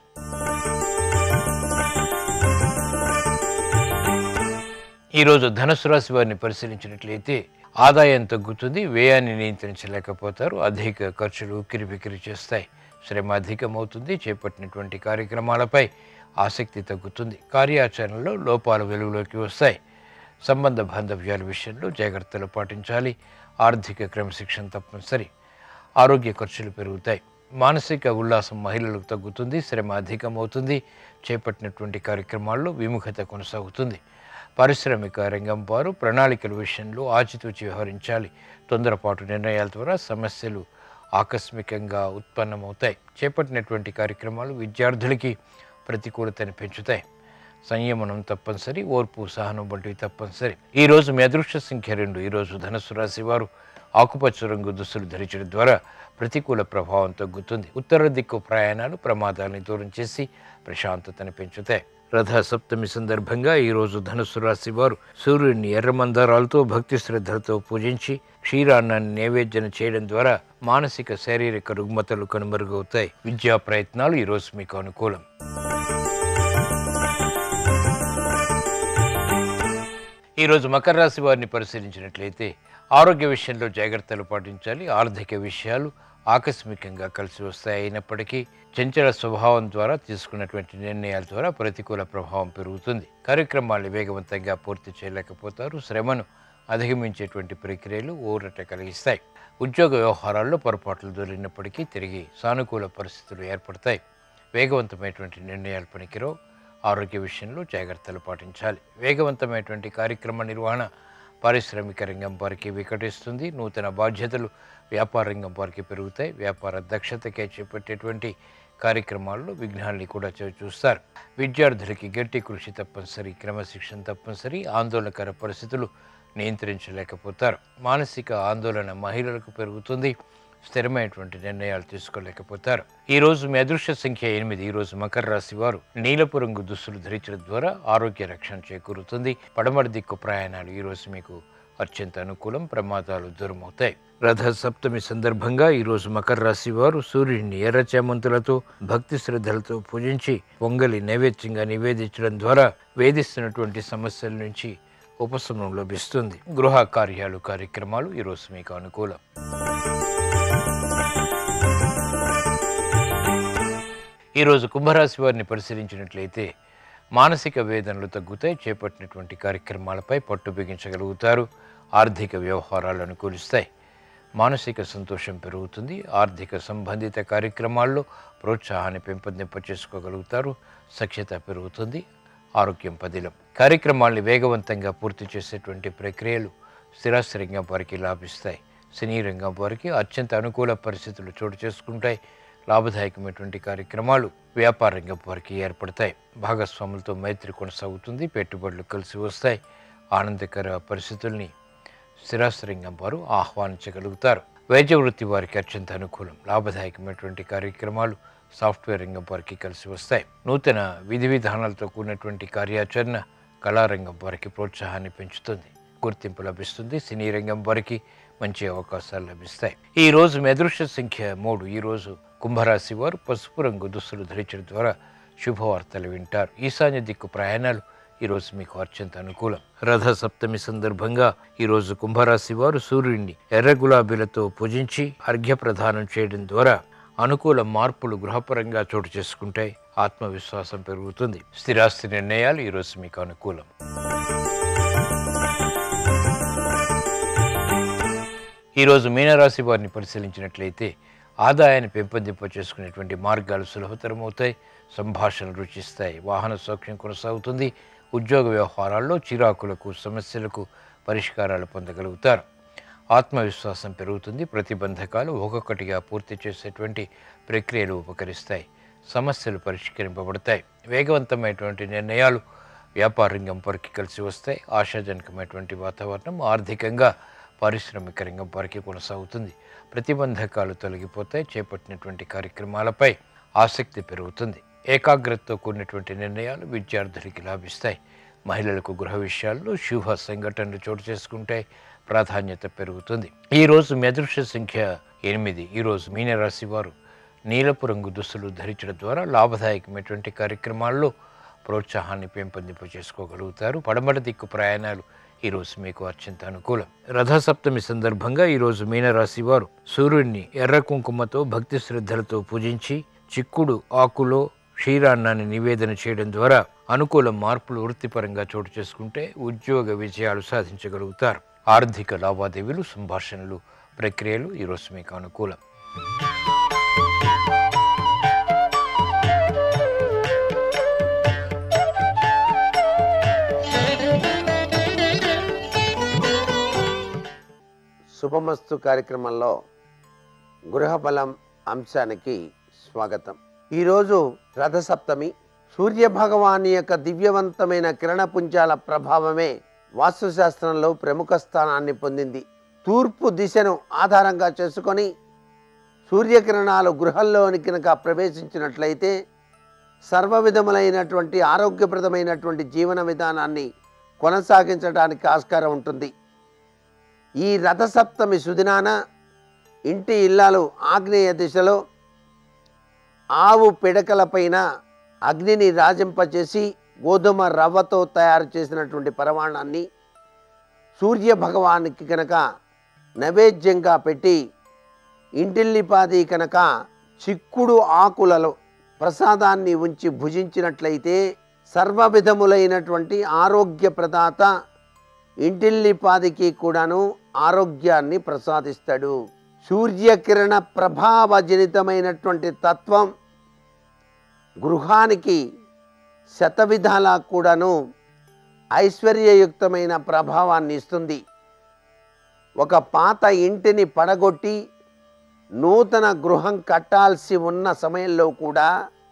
Speaker 2: ఈరోజు ధనుసు రాశి వారిని పరిశీలించినట్లయితే ఆదాయం తగ్గుతుంది వ్యయాన్ని నియంత్రించలేకపోతారు అధిక ఖర్చులు కిరిబికిరి చేస్తాయి శ్రమ అధికమవుతుంది చేపట్టినటువంటి కార్యక్రమాలపై ఆసక్తి తగ్గుతుంది కార్యాచరణలో లోపాలు వెలుగులోకి వస్తాయి సంబంధ బాంధవ్యాల విషయంలో జాగ్రత్తలు పాటించాలి ఆర్థిక క్రమశిక్షణ తప్పనిసరి ఆరోగ్య ఖర్చులు పెరుగుతాయి మానసిక ఉల్లాసం మహిళలకు తగ్గుతుంది శ్రమ అధికమవుతుంది చేపట్టినటువంటి కార్యక్రమాల్లో విముఖత కొనసాగుతుంది పారిశ్రామిక రంగం వారు ప్రణాళికల విషయంలో ఆచితూచి వ్యవహరించాలి తొందరపాటు నిర్ణయాల ద్వారా సమస్యలు ఆకస్మికంగా ఉత్పన్నమవుతాయి చేపట్టినటువంటి కార్యక్రమాలు విద్యార్థులకి ప్రతికూలతని పెంచుతాయి సంయమనం తప్పనిసరి ఓర్పు సహనం వంటివి తప్పనిసరి ఈ రోజు మీ అదృష్ట సంఖ్య రెండు ఈ రోజు ధనుసు రాశి వారు ఆకుపచ్చ రంగు దుస్తులు ధరించడం ద్వారా ప్రతికూల ప్రభావం తగ్గుతుంది ఉత్తర దిక్కు ప్రయాణాలు ప్రమాదాలను దూరం చేసి ప్రశాంతతని పెంచుతాయి రథ సప్తమి సందర్భంగా ఈ రోజు ధనుసు రాశి వారు సూర్యుడిని ఎర్రమందారాలతో భక్తి శ్రద్ధలతో పూజించి క్షీరాన్నాన్ని నైవేద్యం చేయడం ద్వారా మానసిక శారీరక రుగ్మతలు కనుమరుగవుతాయి విద్యా ప్రయత్నాలు ఈ రోజు మీకు అనుకూలం ఈరోజు మకర రాశి వారిని పరిశీలించినట్లయితే ఆరోగ్య విషయంలో జాగ్రత్తలు పాటించాలి ఆర్థిక విషయాలు ఆకస్మికంగా కలిసి వస్తాయి అయినప్పటికీ చంచల స్వభావం ద్వారా తీసుకున్నటువంటి నిర్ణయాల ద్వారా ప్రతికూల ప్రభావం పెరుగుతుంది కార్యక్రమాల్ని వేగవంతంగా పూర్తి చేయలేకపోతారు శ్రమను అధిగమించేటువంటి ప్రక్రియలు ఊరట కలిగిస్తాయి ఉద్యోగ వ్యవహారాల్లో పొరపాట్లు దొరికినప్పటికీ తిరిగి సానుకూల పరిస్థితులు ఏర్పడతాయి వేగవంతమైనటువంటి నిర్ణయాలు పనికిరావు ఆరోగ్య విషయంలో జాగ్రత్తలు పాటించాలి వేగవంతమైనటువంటి కార్యక్రమ నిర్వహణ పారిశ్రామిక రంగం వారికి వికటిస్తుంది నూతన బాధ్యతలు వ్యాపార రంగం వారికి పెరుగుతాయి వ్యాపార దక్షతకే చేపట్టేటువంటి కార్యక్రమాల్లో విఘ్నాల్ని కూడా చవి చూస్తారు విద్యార్థులకి గట్టి కృషి తప్పనిసరి క్రమశిక్షణ తప్పనిసరి ఆందోళనకర పరిస్థితులు నియంత్రించలేకపోతారు మానసిక ఆందోళన మహిళలకు పెరుగుతుంది స్థిరమైనటువంటి నిర్ణయాలు తీసుకోలేకపోతారు ఈ రోజు మీ అదృష్ట సంఖ్య ఎనిమిది ఈ రోజు మకర రాశి వారు నీలపు రంగు దుస్తులు ధరించడం ద్వారా ఆరోగ్య రక్షణ చేకూరుతుంది పడమటి దిక్కు ప్రయాణాలు ఈ రోజు మీకు అత్యంత అనుకూలం ప్రమాదాలు దూరమవుతాయి రథ సప్తమి సందర్భంగా ఈ రోజు మకర రాశి వారు సూర్యుడిని ఎర్ర చేమంతులతో భక్తి శ్రద్ధలతో పూజించి పొంగలి నైవేద్యంగా నివేదించడం ద్వారా వేధిస్తున్నటువంటి సమస్యల నుంచి ఉపశమనం లభిస్తుంది గృహ కార్యాలు కార్యక్రమాలు ఈరోజు మీకు అనుకూలం ఈరోజు కుంభరాశి వారిని పరిశీలించినట్లయితే మానసిక వేదనలు తగ్గుతాయి చేపట్టినటువంటి కార్యక్రమాలపై పట్టు బిగించగలుగుతారు ఆర్థిక వ్యవహారాలు అనుకూలిస్తాయి మానసిక సంతోషం పెరుగుతుంది ఆర్థిక సంబంధిత కార్యక్రమాల్లో ప్రోత్సాహాన్ని పెంపొందింప చేసుకోగలుగుతారు సఖ్యత పెరుగుతుంది ఆరోగ్యం పదిలం కార్యక్రమాల్ని వేగవంతంగా పూర్తి చేసేటువంటి ప్రక్రియలు స్థిరాస్తి రంగం వారికి లాభిస్తాయి సినీ రంగం వారికి అత్యంత అనుకూల పరిస్థితులు చోటు చేసుకుంటాయి లాభదాయకమైనటువంటి కార్యక్రమాలు వ్యాపార రంగం వారికి ఏర్పడతాయి భాగస్వాములతో మైత్రి కొనసాగుతుంది పెట్టుబడులు కలిసి వస్తాయి ఆనందకర పరిస్థితుల్ని స్థిరాస్తి రంగం వారు ఆహ్వానించగలుగుతారు వైద్య వృత్తి వారికి అత్యంత అనుకూలం లాభదాయకమైనటువంటి కార్యక్రమాలు సాఫ్ట్వేర్ రంగం వారికి కలిసి వస్తాయి నూతన విధి విధానాలతో కూడినటువంటి కార్యాచరణ కళారంగం వారికి ప్రోత్సాహాన్ని పెంచుతుంది గుర్తింపు లభిస్తుంది సినీ రంగం వారికి మంచి అవకాశాలు లభిస్తాయి ఈ రోజు మీ అదృష్ట సంఖ్య మూడు ఈ రోజు కుంభరాశి వారు పసుపు రంగు దుస్తులు ధరించడం ద్వారా శుభవార్తలు వింటారు ఈశాన్య దిక్కు ప్రయాణాలు ఈరోజు మీకు అత్యంత అనుకూలం రథ సప్తమి సందర్భంగా ఈరోజు కుంభరాశి వారు సూర్యుడిని ఎర్ర గులాబీలతో పూజించి అర్ఘ్య ప్రదానం చేయడం ద్వారా అనుకూల మార్పులు గృహపరంగా చోటు చేసుకుంటాయి ఆత్మవిశ్వాసం పెరుగుతుంది స్థిరాస్తి నిర్ణయాలు ఈరోజు మీకు అనుకూలం ఈరోజు మీనరాశి వారిని పరిశీలించినట్లయితే ఆదాయాన్ని పెంపొందింప చేసుకునేటువంటి మార్గాలు సులభతరం అవుతాయి సంభాషణలు రుచిస్తాయి వాహన సౌఖ్యం కొనసాగుతుంది ఉద్యోగ వ్యవహారాల్లో చిరాకులకు సమస్యలకు పరిష్కారాలు పొందగలుగుతారు ఆత్మవిశ్వాసం పెరుగుతుంది ప్రతిబంధకాలు ఒక్కొక్కటిగా పూర్తి చేసేటువంటి ప్రక్రియలు ఉపకరిస్తాయి సమస్యలు పరిష్కరింపబడతాయి వేగవంతమైనటువంటి నిర్ణయాలు వ్యాపార రంగం వారికి కలిసి వస్తాయి ఆశాజనకమైనటువంటి వాతావరణం ఆర్థికంగా పారిశ్రామిక రంగం వారికి కొనసాగుతుంది ప్రతిబంధకాలు తొలగిపోతాయి చేపట్టినటువంటి కార్యక్రమాలపై ఆసక్తి పెరుగుతుంది ఏకాగ్రతతో కూడినటువంటి నిర్ణయాలు విద్యార్థులకి లాభిస్తాయి మహిళలకు గృహ విషయాల్లో శుభ సంఘటనలు చోటు చేసుకుంటాయి ప్రాధాన్యత పెరుగుతుంది ఈ రోజు మీ అదృష్ట సంఖ్య ఎనిమిది ఈరోజు మీనరాశి వారు నీలపు రంగు దుస్తులు ధరించడం ద్వారా లాభదాయకమైనటువంటి కార్యక్రమాల్లో ప్రోత్సాహాన్ని పెంపొందింప చేసుకోగలుగుతారు పడమట దిక్కు ప్రయాణాలు ఈరోజు మీకు అత్యంత అనుకూలం రథసప్తమి సందర్భంగా ఈరోజు మీనరాశి వారు సూర్యుడిని ఎర్ర కుంకుమతో భక్తి శ్రద్ధలతో పూజించి చిక్కుడు ఆకులో క్షీరాన్నాన్ని నివేదన చేయడం ద్వారా అనుకూల మార్పులు వృత్తిపరంగా చోటు చేసుకుంటే ఉద్యోగ విజయాలు సాధించగలుగుతారు ఆర్థిక లావాదేవీలు సంభాషణలు ప్రక్రియలు ఈరోజు మీకు అనుకూలం
Speaker 3: శుభమస్తు కార్యక్రమంలో గృహబలం అంశానికి స్వాగతం ఈరోజు రథసప్తమి సూర్య భగవాన్ యొక్క దివ్యవంతమైన కిరణపుంజాల ప్రభావమే వాస్తుశాస్త్రంలో ప్రముఖ స్థానాన్ని పొందింది తూర్పు దిశను ఆధారంగా చేసుకొని సూర్యకిరణాలు గృహంలోని కనుక ప్రవేశించినట్లయితే సర్వ విధములైనటువంటి ఆరోగ్యప్రదమైనటువంటి జీవన విధానాన్ని కొనసాగించడానికి ఆస్కారం ఉంటుంది ఈ రథసప్తమి సుదినాన ఇంటి ఇల్లాలు ఆగ్నేయ దిశలో ఆవు పిడకలపైన అగ్నిని రాజింపచేసి గోధుమ రవ్వతో తయారు చేసినటువంటి పరమాణాన్ని సూర్య భగవానికి కనుక నైవేద్యంగా పెట్టి ఇంటిల్లిపాది కనుక చిక్కుడు ఆకులలో ప్రసాదాన్ని ఉంచి భుజించినట్లయితే సర్వ విధములైనటువంటి ఆరోగ్య ప్రదాత ఇంటిల్లిపాదికి కూడాను ఆరోగ్యాన్ని ప్రసాదిస్తాడు సూర్యకిరణ ప్రభావజనితమైనటువంటి తత్వం గృహానికి శతవిధాలా కూడాను ఐశ్వర్యయుక్తమైన ప్రభావాన్ని ఇస్తుంది ఒక పాత ఇంటిని పడగొట్టి నూతన గృహం కట్టాల్సి ఉన్న సమయంలో కూడా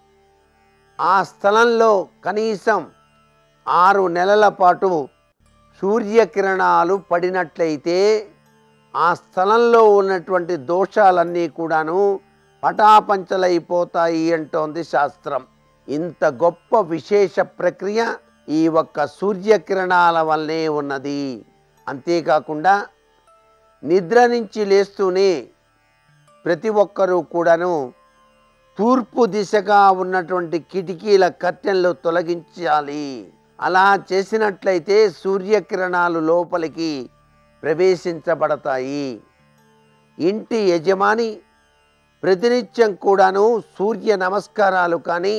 Speaker 3: ఆ స్థలంలో కనీసం ఆరు నెలల పాటు సూర్యకిరణాలు పడినట్లయితే ఆ స్థలంలో ఉన్నటువంటి దోషాలన్నీ కూడాను పటాపంచలైపోతాయి అంటోంది శాస్త్రం ఇంత గొప్ప విశేష ప్రక్రియ ఈ ఒక్క సూర్యకిరణాల వల్లే ఉన్నది అంతేకాకుండా నిద్ర నుంచి లేస్తూనే ప్రతి ఒక్కరూ కూడాను తూర్పు దిశగా ఉన్నటువంటి కిటికీల కట్టెలు తొలగించాలి అలా చేసినట్లయితే సూర్యకిరణాలు లోపలికి ప్రవేశించబడతాయి ఇంటి యజమాని ప్రతినిత్యం కూడాను సూర్య నమస్కారాలు కానీ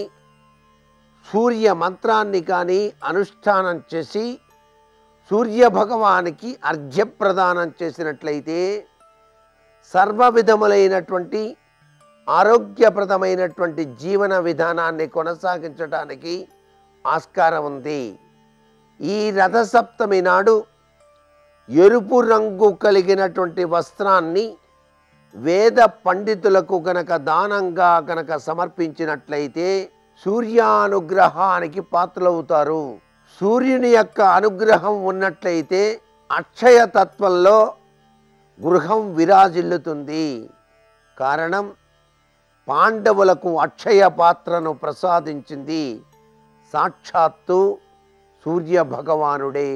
Speaker 3: సూర్య మంత్రాన్ని కానీ అనుష్ఠానం చేసి సూర్య భగవానికి అర్ఘ్యప్రదానం చేసినట్లయితే సర్వ విధములైనటువంటి ఆరోగ్యప్రదమైనటువంటి జీవన విధానాన్ని కొనసాగించడానికి ఆస్కారం ఉంది ఈ రథసప్తమి నాడు ఎరుపు రంగు కలిగినటువంటి వస్త్రాన్ని వేద పండితులకు గనక దానంగా గనక సమర్పించినట్లయితే సూర్యానుగ్రహానికి పాత్రలవుతారు సూర్యుని యొక్క అనుగ్రహం ఉన్నట్లయితే అక్షయ తత్వంలో గృహం విరాజిల్లుతుంది కారణం పాండవులకు అక్షయ పాత్రను ప్రసాదించింది సాక్షాత్తు సూర్య భగవానుడే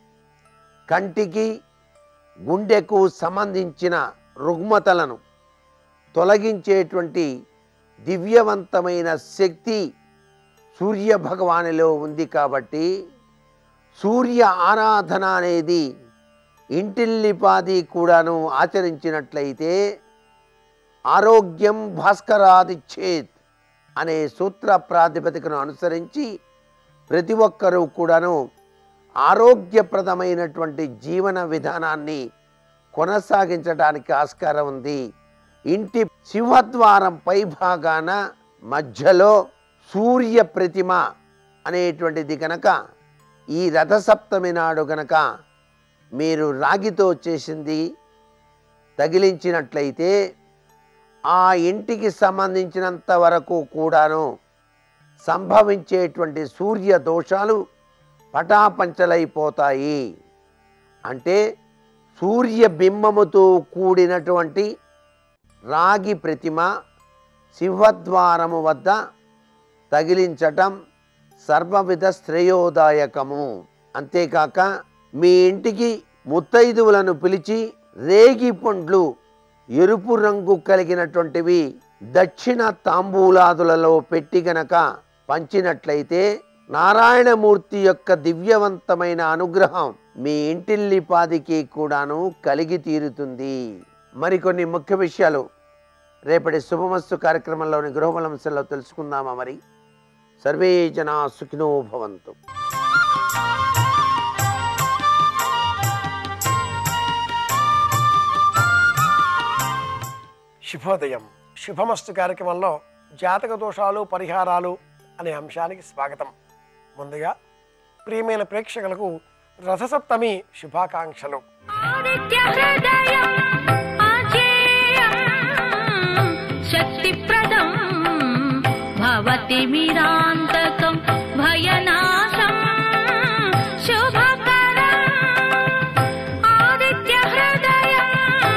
Speaker 3: కంటికి గుండెకు సంబంధించిన రుగ్మతలను తొలగించేటువంటి దివ్యవంతమైన శక్తి సూర్య భగవానిలో ఉంది కాబట్టి సూర్య ఆరాధన అనేది ఇంటిల్లిపాది కూడాను ఆచరించినట్లయితే ఆరోగ్యం భాస్కరాదిచ్చేత్ అనే సూత్ర ప్రాతిపదికను అనుసరించి ప్రతి ఒక్కరూ కూడాను ఆరోగ్యప్రదమైనటువంటి జీవన విధానాన్ని కొనసాగించడానికి ఆస్కారం ఉంది ఇంటి సింహద్వారం పై భాగాన మధ్యలో సూర్య ప్రతిమ అనేటువంటిది గనక ఈ రథసప్తమి నాడు గనక మీరు రాగితో చేసింది తగిలించినట్లయితే ఆ ఇంటికి సంబంధించినంత వరకు కూడాను సంభవించేటువంటి సూర్య దోషాలు పటాపంచలైపోతాయి అంటే సూర్య బింబముతో కూడినటువంటి రాగి ప్రతిమ సింహద్వారము వద్ద తగిలించటం సర్వవిధ శ్రేయోదాయకము అంతేకాక మీ ఇంటికి ముత్తైదువులను పిలిచి రేగి పండ్లు ఎరుపు రంగు కలిగినటువంటివి దక్షిణ తాంబూలాదులలో పెట్టి గనక పంచినట్లయితే నారాయణమూర్తి యొక్క దివ్యవంతమైన అనుగ్రహం మీ ఇంటిల్లిపాదికి కూడాను కలిగి తీరుతుంది మరికొన్ని ముఖ్య విషయాలు రేపటి శుభమస్తు కార్యక్రమంలోని గృహబలంశంలో తెలుసుకుందామా మరి సర్వే జనా సుఖినో భవంతు
Speaker 4: శుభోదయం శుభమస్తు కార్యక్రమంలో జాతక దోషాలు పరిహారాలు అనే అంశానికి స్వాగతం ముందుగా ప్రియమైన ప్రేక్షకులకు రథసప్తమి శుభాకాంక్షలు
Speaker 1: ఆదిత్య హృదయం అజేయం శక్తిప్రదం భవతి మీరాంతకం భయనాశం శుభకరం ఆదిత్య హృదయం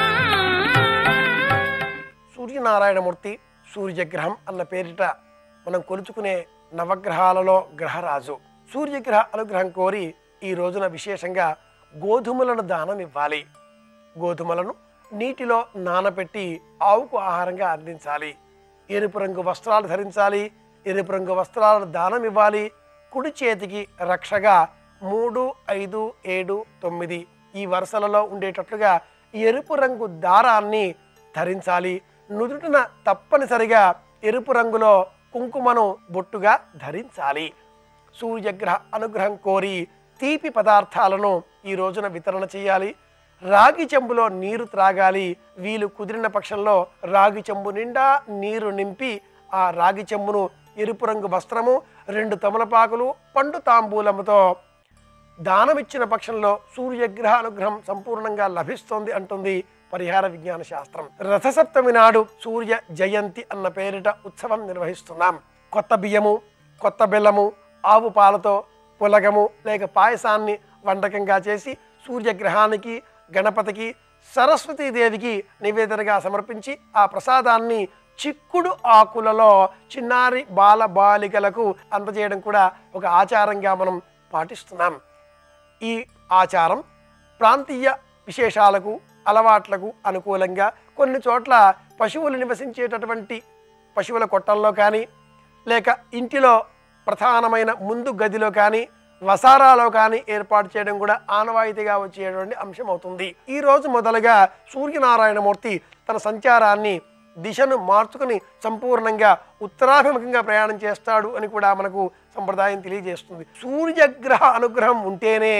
Speaker 4: సూర్యనారాయణమూర్తి సూర్యగ్రహం అన్న పేరిట మనం కొలుచుకునే నవగ్రహాలలో గ్రహరాజు సూర్యగ్రహ అనుగ్రహం కోరి ఈ రోజున విశేషంగా గోధుమలను దానం ఇవ్వాలి గోధుమలను నీటిలో నానబెట్టి ఆవుకు ఆహారంగా అందించాలి ఎరుపు రంగు వస్త్రాలు ధరించాలి ఎరుపు రంగు వస్త్రాలను దానం ఇవ్వాలి కుడి చేతికి రక్షగా మూడు ఐదు ఏడు తొమ్మిది ఈ వరుసలలో ఉండేటట్లుగా ఎరుపు రంగు దారాన్ని ధరించాలి నుదుటిన తప్పనిసరిగా ఎరుపు రంగులో కుంకుమను బొట్టుగా ధరించాలి సూర్యగ్రహ అనుగ్రహం కోరి తీపి పదార్థాలను ఈ రోజున వితరణ చేయాలి రాగి చెంబులో నీరు త్రాగాలి వీలు కుదిరిన పక్షంలో రాగి చెంబు నిండా నీరు నింపి ఆ రాగి చెంబును ఎరుపు రంగు వస్త్రము రెండు తమలపాకులు పండు తాంబూలముతో దానమిచ్చిన పక్షంలో సూర్యగ్రహ అనుగ్రహం సంపూర్ణంగా లభిస్తోంది అంటుంది పరిహార విజ్ఞాన శాస్త్రం రథసప్తమి నాడు సూర్య జయంతి అన్న పేరిట ఉత్సవం నిర్వహిస్తున్నాం కొత్త బియ్యము కొత్త బెల్లము ఆవు పాలతో పులగము లేక పాయసాన్ని వంటకంగా చేసి సూర్యగ్రహానికి గణపతికి సరస్వతీదేవికి నివేదనగా సమర్పించి ఆ ప్రసాదాన్ని చిక్కుడు ఆకులలో చిన్నారి బాల బాలికలకు అందజేయడం కూడా ఒక ఆచారంగా మనం పాటిస్తున్నాం ఈ ఆచారం ప్రాంతీయ విశేషాలకు అలవాట్లకు అనుకూలంగా కొన్ని చోట్ల పశువులు నివసించేటటువంటి పశువుల కొట్టల్లో కానీ లేక ఇంటిలో ప్రధానమైన ముందు గదిలో కానీ వసారాలో కానీ ఏర్పాటు చేయడం కూడా ఆనవాయితీగా వచ్చేటువంటి అంశం అవుతుంది ఈ రోజు మొదలుగా సూర్యనారాయణమూర్తి తన సంచారాన్ని దిశను మార్చుకుని సంపూర్ణంగా ఉత్తరాభిముఖంగా ప్రయాణం చేస్తాడు అని కూడా మనకు సంప్రదాయం తెలియజేస్తుంది సూర్యగ్రహ అనుగ్రహం ఉంటేనే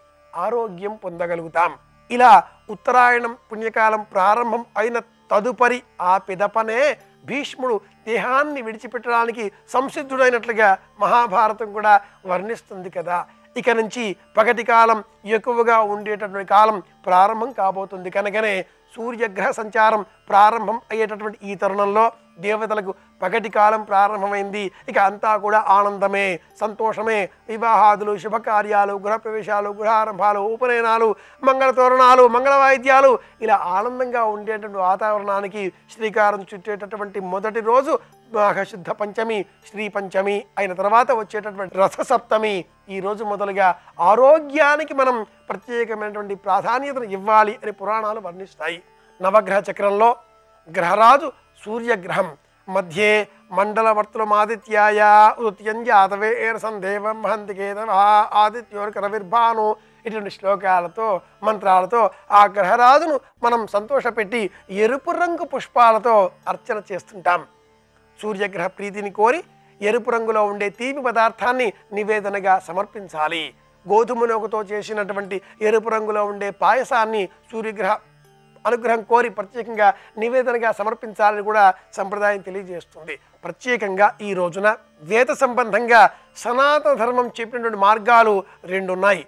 Speaker 4: ఆరోగ్యం పొందగలుగుతాం ఇలా ఉత్తరాయణం పుణ్యకాలం ప్రారంభం అయిన తదుపరి ఆ పిదపనే భీష్ముడు దేహాన్ని విడిచిపెట్టడానికి సంసిద్ధుడైనట్లుగా మహాభారతం కూడా వర్ణిస్తుంది కదా ఇక నుంచి పగటి కాలం ఎక్కువగా ఉండేటటువంటి కాలం ప్రారంభం కాబోతుంది కనుకనే సూర్యగ్రహ సంచారం ప్రారంభం అయ్యేటటువంటి ఈ తరుణంలో దేవతలకు పగటి కాలం ప్రారంభమైంది ఇక అంతా కూడా ఆనందమే సంతోషమే వివాహాదులు శుభకార్యాలు గృహప్రవేశాలు గృహారంభాలు ఉపనయనాలు మంగళ తోరణాలు మంగళ వాయిద్యాలు ఇలా ఆనందంగా ఉండేటువంటి వాతావరణానికి శ్రీకారం చుట్టేటటువంటి మొదటి రోజు మాఘశుద్ధ పంచమి శ్రీ పంచమి అయిన తర్వాత వచ్చేటటువంటి రథ సప్తమి ఈ రోజు మొదలుగా ఆరోగ్యానికి మనం ప్రత్యేకమైనటువంటి ప్రాధాన్యతను ఇవ్వాలి అని పురాణాలు వర్ణిస్తాయి నవగ్రహ చక్రంలో గ్రహరాజు సూర్యగ్రహం మధ్యే మండలవర్తులమాదిత్యాయ ఉత్యంజాతవే ఏరసం దేవం మహంతి కేతవ ఆదిత్యోర్కరవిర్భాను ఇటువంటి శ్లోకాలతో మంత్రాలతో ఆ గ్రహరాజును మనం సంతోషపెట్టి ఎరుపు రంగు పుష్పాలతో అర్చన చేస్తుంటాం సూర్యగ్రహ ప్రీతిని కోరి ఎరుపు రంగులో ఉండే తీపి పదార్థాన్ని నివేదనగా సమర్పించాలి గోధుమ నూకతో చేసినటువంటి ఎరుపు రంగులో ఉండే పాయసాన్ని సూర్యగ్రహ అనుగ్రహం కోరి ప్రత్యేకంగా నివేదనగా సమర్పించాలని కూడా సంప్రదాయం తెలియజేస్తుంది ప్రత్యేకంగా ఈ రోజున వేద సంబంధంగా సనాతన ధర్మం చెప్పినటువంటి మార్గాలు రెండు ఉన్నాయి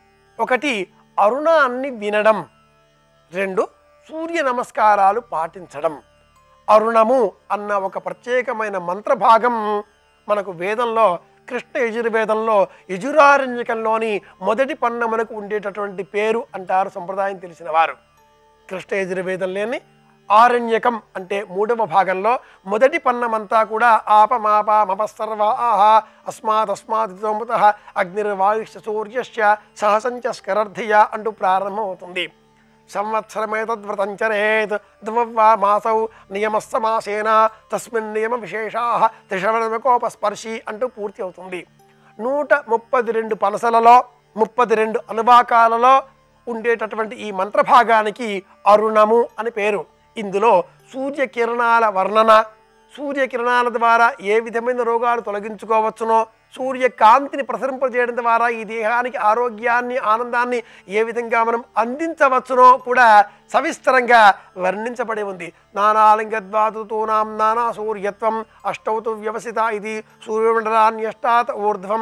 Speaker 4: ఒకటి అరుణాన్ని వినడం రెండు సూర్య నమస్కారాలు పాటించడం అరుణము అన్న ఒక ప్రత్యేకమైన మంత్రభాగం మనకు వేదంలో కృష్ణ యజుర్వేదంలో యజురారణ్యకంలోని మొదటి పన్నమునకు ఉండేటటువంటి పేరు అంటారు సంప్రదాయం తెలిసిన వారు కృష్ణ యజుర్వేదంలోని ఆరణ్యకం అంటే మూడవ భాగంలో మొదటి పన్నమంతా కూడా ఆపమాప మపసర్వ ఆహ అస్మాదస్మాదితోముత అగ్నిర్వాయుష సూర్యశ్చ సహసంచ స్కరర్థియ అంటూ ప్రారంభం అవుతుంది సంవత్సరమేతద్వ్రతంచరేత్ ద్వవ్వా మాసౌ నియమస్సమాసేన తస్మిన్ నియమ విశేషా త్రిశవనకోపస్పర్శి అంటూ పూర్తి అవుతుంది నూట ముప్పది రెండు పనసలలో ముప్పది రెండు అనువాకాలలో ఉండేటటువంటి ఈ మంత్రభాగానికి అరుణము అని పేరు ఇందులో సూర్యకిరణాల వర్ణన సూర్యకిరణాల ద్వారా ఏ విధమైన రోగాలు తొలగించుకోవచ్చునో సూర్యకాంతిని ప్రసరింపజేయడం ద్వారా ఈ దేహానికి ఆరోగ్యాన్ని ఆనందాన్ని ఏ విధంగా మనం అందించవచ్చునో కూడా సవిస్తరంగా వర్ణించబడి ఉంది నానాలింగద్వాతుతూనాం నానా సూర్యత్వం అష్టౌతు వ్యవసిత ఇది సూర్యమండలాన్యష్టాత్ ఊర్ధ్వం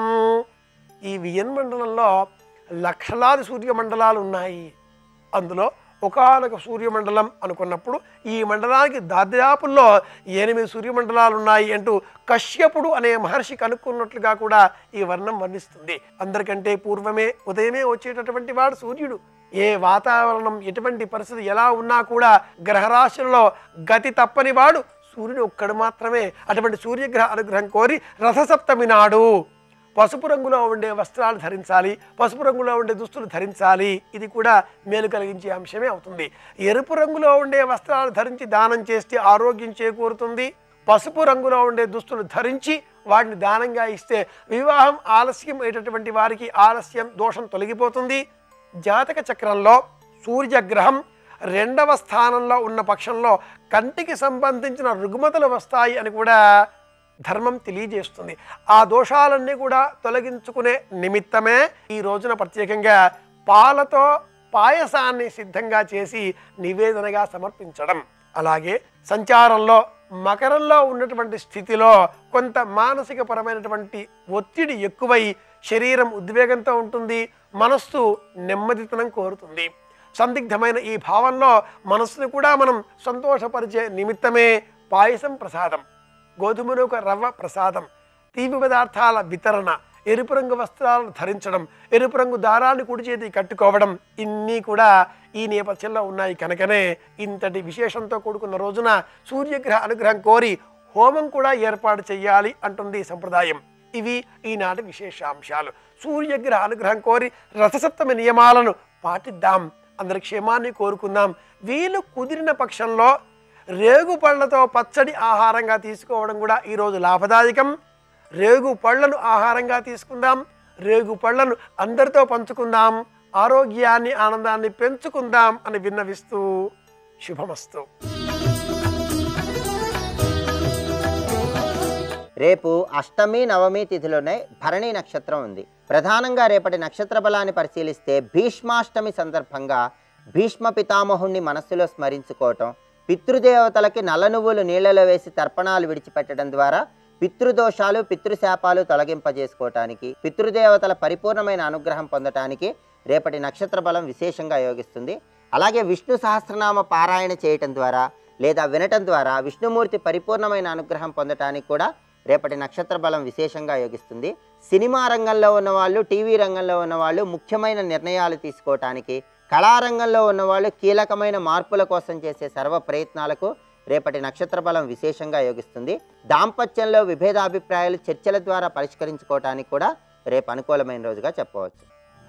Speaker 4: ఈ వియన్మండలంలో లక్షలాది సూర్యమండలాలు ఉన్నాయి అందులో ఒకనొక సూర్యమండలం అనుకున్నప్పుడు ఈ మండలానికి దాదాపుల్లో ఎనిమిది సూర్యమండలాలు ఉన్నాయి అంటూ కశ్యపుడు అనే మహర్షి కనుక్కున్నట్లుగా కూడా ఈ వర్ణం వర్ణిస్తుంది అందరికంటే పూర్వమే ఉదయమే వచ్చేటటువంటి వాడు సూర్యుడు ఏ వాతావరణం ఎటువంటి పరిస్థితి ఎలా ఉన్నా కూడా గ్రహరాశులలో గతి తప్పని వాడు సూర్యుడు ఒక్కడు మాత్రమే అటువంటి సూర్యగ్రహ అనుగ్రహం కోరి రథసప్తమి నాడు పసుపు రంగులో ఉండే వస్త్రాలు ధరించాలి పసుపు రంగులో ఉండే దుస్తులు ధరించాలి ఇది కూడా మేలు కలిగించే అంశమే అవుతుంది ఎరుపు రంగులో ఉండే వస్త్రాలు ధరించి దానం చేస్తే ఆరోగ్యం చేకూరుతుంది పసుపు రంగులో ఉండే దుస్తులు ధరించి వాటిని దానంగా ఇస్తే వివాహం ఆలస్యం అయ్యేటటువంటి వారికి ఆలస్యం దోషం తొలగిపోతుంది జాతక చక్రంలో సూర్యగ్రహం రెండవ స్థానంలో ఉన్న పక్షంలో కంటికి సంబంధించిన రుగ్మతలు వస్తాయి అని కూడా ధర్మం తెలియజేస్తుంది ఆ దోషాలన్నీ కూడా తొలగించుకునే నిమిత్తమే ఈ రోజున ప్రత్యేకంగా పాలతో పాయసాన్ని సిద్ధంగా చేసి నివేదనగా సమర్పించడం అలాగే సంచారంలో మకరంలో ఉన్నటువంటి స్థితిలో కొంత మానసిక పరమైనటువంటి ఒత్తిడి ఎక్కువై శరీరం ఉద్వేగంతో ఉంటుంది మనస్సు నెమ్మదితనం కోరుతుంది సందిగ్ధమైన ఈ భావంలో మనస్సును కూడా మనం సంతోషపరిచే నిమిత్తమే పాయసం ప్రసాదం గోధుమ నూక రవ్వ ప్రసాదం తీపి పదార్థాల వితరణ ఎరుపు రంగు వస్త్రాలను ధరించడం ఎరుపు రంగు దారాన్ని కుడి చేతి కట్టుకోవడం ఇన్ని కూడా ఈ నేపథ్యంలో ఉన్నాయి కనుకనే ఇంతటి విశేషంతో కూడుకున్న రోజున సూర్యగ్రహ అనుగ్రహం కోరి హోమం కూడా ఏర్పాటు చేయాలి అంటుంది ఈ సంప్రదాయం ఇవి ఈనాటి విశేషాంశాలు సూర్యగ్రహ అనుగ్రహం కోరి రథసప్తమి నియమాలను పాటిద్దాం అందరి క్షేమాన్ని కోరుకుందాం వీలు కుదిరిన పక్షంలో రేగు పళ్ళతో పచ్చడి ఆహారంగా తీసుకోవడం కూడా ఈరోజు లాభదాయకం రేగు పళ్ళను ఆహారంగా తీసుకుందాం రేగు పళ్ళను అందరితో పంచుకుందాం ఆరోగ్యాన్ని ఆనందాన్ని పెంచుకుందాం అని విన్నవిస్తూ శుభమస్తు
Speaker 5: రేపు అష్టమి నవమి తిథిలోనే భరణి నక్షత్రం ఉంది ప్రధానంగా రేపటి నక్షత్ర బలాన్ని పరిశీలిస్తే భీష్మాష్టమి సందర్భంగా భీష్మ పితామహుణ్ణి మనస్సులో స్మరించుకోవటం పితృదేవతలకి నల్ల నువ్వులు నీళ్లలో వేసి తర్పణాలు విడిచిపెట్టడం ద్వారా పితృదోషాలు పితృశాపాలు తొలగింపజేసుకోవటానికి పితృదేవతల పరిపూర్ణమైన అనుగ్రహం పొందటానికి రేపటి నక్షత్ర బలం విశేషంగా యోగిస్తుంది అలాగే విష్ణు సహస్రనామ పారాయణ చేయటం ద్వారా లేదా వినటం ద్వారా విష్ణుమూర్తి పరిపూర్ణమైన అనుగ్రహం పొందటానికి కూడా రేపటి నక్షత్ర బలం విశేషంగా యోగిస్తుంది సినిమా రంగంలో ఉన్నవాళ్ళు టీవీ రంగంలో ఉన్నవాళ్ళు ముఖ్యమైన నిర్ణయాలు తీసుకోవటానికి కళారంగంలో ఉన్నవాళ్ళు కీలకమైన మార్పుల కోసం చేసే సర్వ ప్రయత్నాలకు రేపటి నక్షత్ర బలం విశేషంగా యోగిస్తుంది దాంపత్యంలో విభేదాభిప్రాయాలు చర్చల ద్వారా పరిష్కరించుకోవటానికి కూడా రేపు అనుకూలమైన రోజుగా చెప్పవచ్చు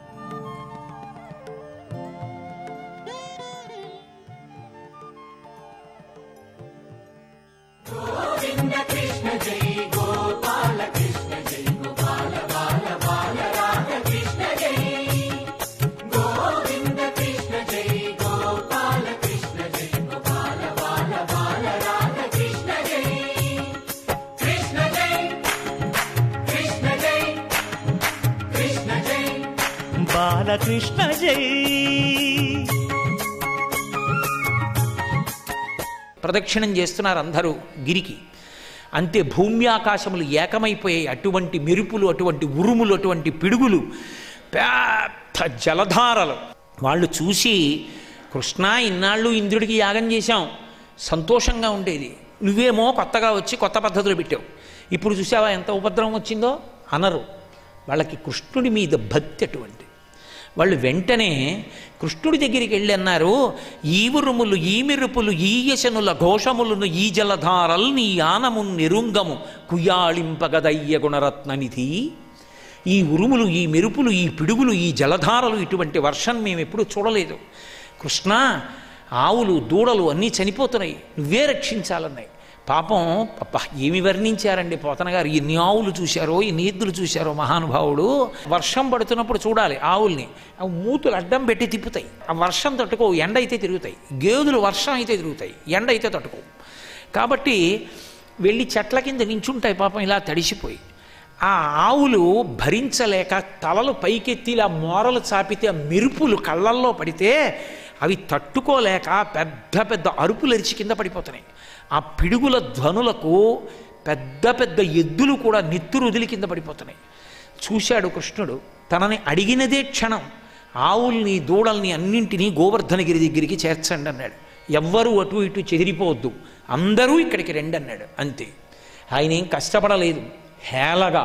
Speaker 6: బాలకృష్ణ జై
Speaker 7: ప్రదక్షిణం చేస్తున్నారు అందరూ గిరికి అంతే భూమి ఆకాశములు ఏకమైపోయాయి అటువంటి మెరుపులు అటువంటి ఉరుములు అటువంటి పిడుగులు పెద్ద జలధారలు వాళ్ళు చూసి కృష్ణ ఇన్నాళ్ళు ఇంద్రుడికి యాగం చేశాం సంతోషంగా ఉండేది నువ్వేమో కొత్తగా వచ్చి కొత్త పద్ధతులు పెట్టావు ఇప్పుడు చూసావా ఎంత ఉపద్రవం వచ్చిందో అనరు వాళ్ళకి కృష్ణుడి మీద భక్తి అటువంటి వాళ్ళు వెంటనే కృష్ణుడి దగ్గరికి వెళ్ళి అన్నారు ఈ ఉరుములు ఈ మెరుపులు ఈ యశనుల ఘోషములను ఈ జలధారల్ నీ యానము నిరుంగము కుయాళింపగదయ్య గుణరత్ననిధి ఈ ఉరుములు ఈ మెరుపులు ఈ పిడుగులు ఈ జలధారలు ఇటువంటి వర్షం మేము ఎప్పుడూ చూడలేదు కృష్ణ ఆవులు దూడలు అన్నీ చనిపోతున్నాయి నువ్వే రక్షించాలన్నాయి పాపం అబ్బా ఏమి వర్ణించారండి పోతన గారు ఎన్ని ఆవులు చూశారో ఎన్ని ఎద్దులు చూశారో మహానుభావుడు వర్షం పడుతున్నప్పుడు చూడాలి ఆవుల్ని అవి మూతులు అడ్డం పెట్టి తిప్పుతాయి ఆ వర్షం తట్టుకో ఎండ అయితే తిరుగుతాయి గేదెలు వర్షం అయితే తిరుగుతాయి ఎండ అయితే తట్టుకో కాబట్టి వెళ్ళి చెట్ల కింద నించుంటాయి పాపం ఇలా తడిసిపోయి ఆ ఆవులు భరించలేక తలలు పైకెత్తి ఇలా మోరలు చాపితే ఆ మెరుపులు కళ్ళల్లో పడితే అవి తట్టుకోలేక పెద్ద పెద్ద అరుపులు ఎరిచి కింద పడిపోతున్నాయి ఆ పిడుగుల ధ్వనులకు పెద్ద పెద్ద ఎద్దులు కూడా నెత్తురు వదిలి కింద పడిపోతున్నాయి చూశాడు కృష్ణుడు తనని అడిగినదే క్షణం ఆవుల్ని దూడల్ని అన్నింటినీ గోవర్ధనగిరి దగ్గరికి చేర్చండి అన్నాడు ఎవ్వరూ అటు ఇటు చెదిరిపోవద్దు అందరూ ఇక్కడికి రండి అన్నాడు అంతే ఆయన ఏం కష్టపడలేదు హేళగా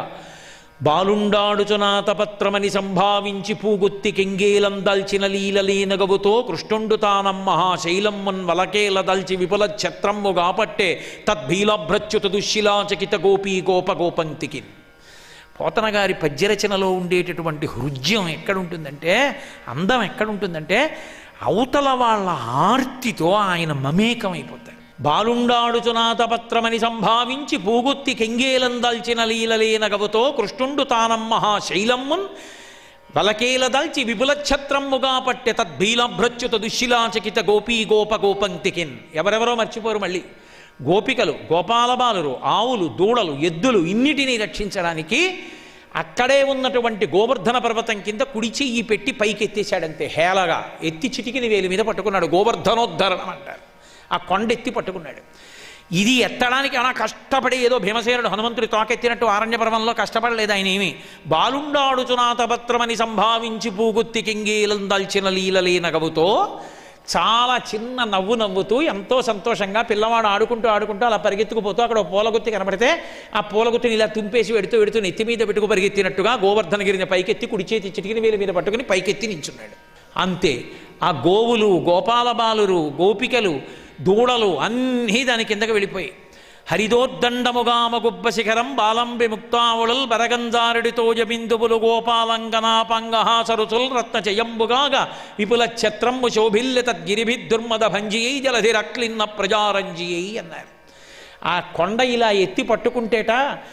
Speaker 7: బాలుండాడుచునాతపత్రమని సంభావించి పూగొత్తి కెంగేలం దల్చిన లీలలీనగవుతో కృష్ణుండు తానం మహాశైలమ్మన్ వలకేల దల్చి విపుల ఛత్రమ్ము గాపట్టే తద్భీలభ్రచ్యుత దుశ్శిలాచకిత గోపీ గోప గోపంతికి పోతన గారి పద్యరచనలో ఉండేటటువంటి హృద్యం ఎక్కడుంటుందంటే అందం ఎక్కడుంటుందంటే అవతల వాళ్ళ ఆర్తితో ఆయన మమేకమైపోతారు బాలుండాడుచునాతపత్రమని సంభావించి పూగుత్తి కెంగేలందల్చిన లీలలేనగవుతో కృష్ణుండు తానం మహాశైలమ్మున్ బలకేల దల్చి విపులఛత్రమ్ముగా పట్టె తద్భీలభ్రచ్యుత దుశ్శిలాచకిత గోపీ గోప గోపంతికిన్ ఎవరెవరో మర్చిపోరు మళ్ళీ గోపికలు గోపాలబాలురు ఆవులు దూడలు ఎద్దులు ఇన్నిటినీ రక్షించడానికి అక్కడే ఉన్నటువంటి గోవర్ధన పర్వతం కింద కుడి చెయ్యి పెట్టి పైకి ఎత్తేసాడంతే హేళగా ఎత్తి చిటికిని వేలి మీద పట్టుకున్నాడు గోవర్ధనోద్ధరణం అంటారు ఆ కొండ ఎత్తి పట్టుకున్నాడు ఇది ఎత్తడానికి అలా కష్టపడి ఏదో భీమసేనుడు హనుమంతుడి తోకెత్తినట్టు ఆరణ్య పర్వంలో కష్టపడలేదు ఆయన ఏమి బాలుండాడుచునాతపత్రమని సంభావించి పూగుత్తి కింగీలం దల్చిన లీలలే నగవుతో చాలా చిన్న నవ్వు నవ్వుతూ ఎంతో సంతోషంగా పిల్లవాడు ఆడుకుంటూ ఆడుకుంటూ అలా పరిగెత్తుకుపోతూ అక్కడ ఓ పూలగుత్తి కనబడితే ఆ పూలగుత్తిని ఇలా తుంపేసి వెడుతూ వెడుతూ నెత్తి మీద పెట్టుకు పరిగెత్తినట్టుగా గోవర్ధనగిరిని పైకెత్తి కుడి చేతి చిటికిన వేల మీద పట్టుకుని పైకెత్తి నించున్నాడు అంతే ఆ గోవులు గోపాలబాలురు గోపికలు దూడలు అన్నీ దాని కిందకి వెళ్ళిపోయి హరిదోర్దండముగామ గుబ్బ శిఖరం బాలంబి ముక్తావుళల్ బరగంజారుడితో జబిందువులు గోపాలంగనాపంగహాసరుచుల్ రత్న జయంబుగాగా విపుల ఛత్రమ్ము శోభిల్య తద్గిరిభి దుర్మద భంజియై జలధిరక్లిన్న ప్రజారంజియై అన్నారు ఆ కొండ ఇలా ఎత్తి పట్టుకుంటేట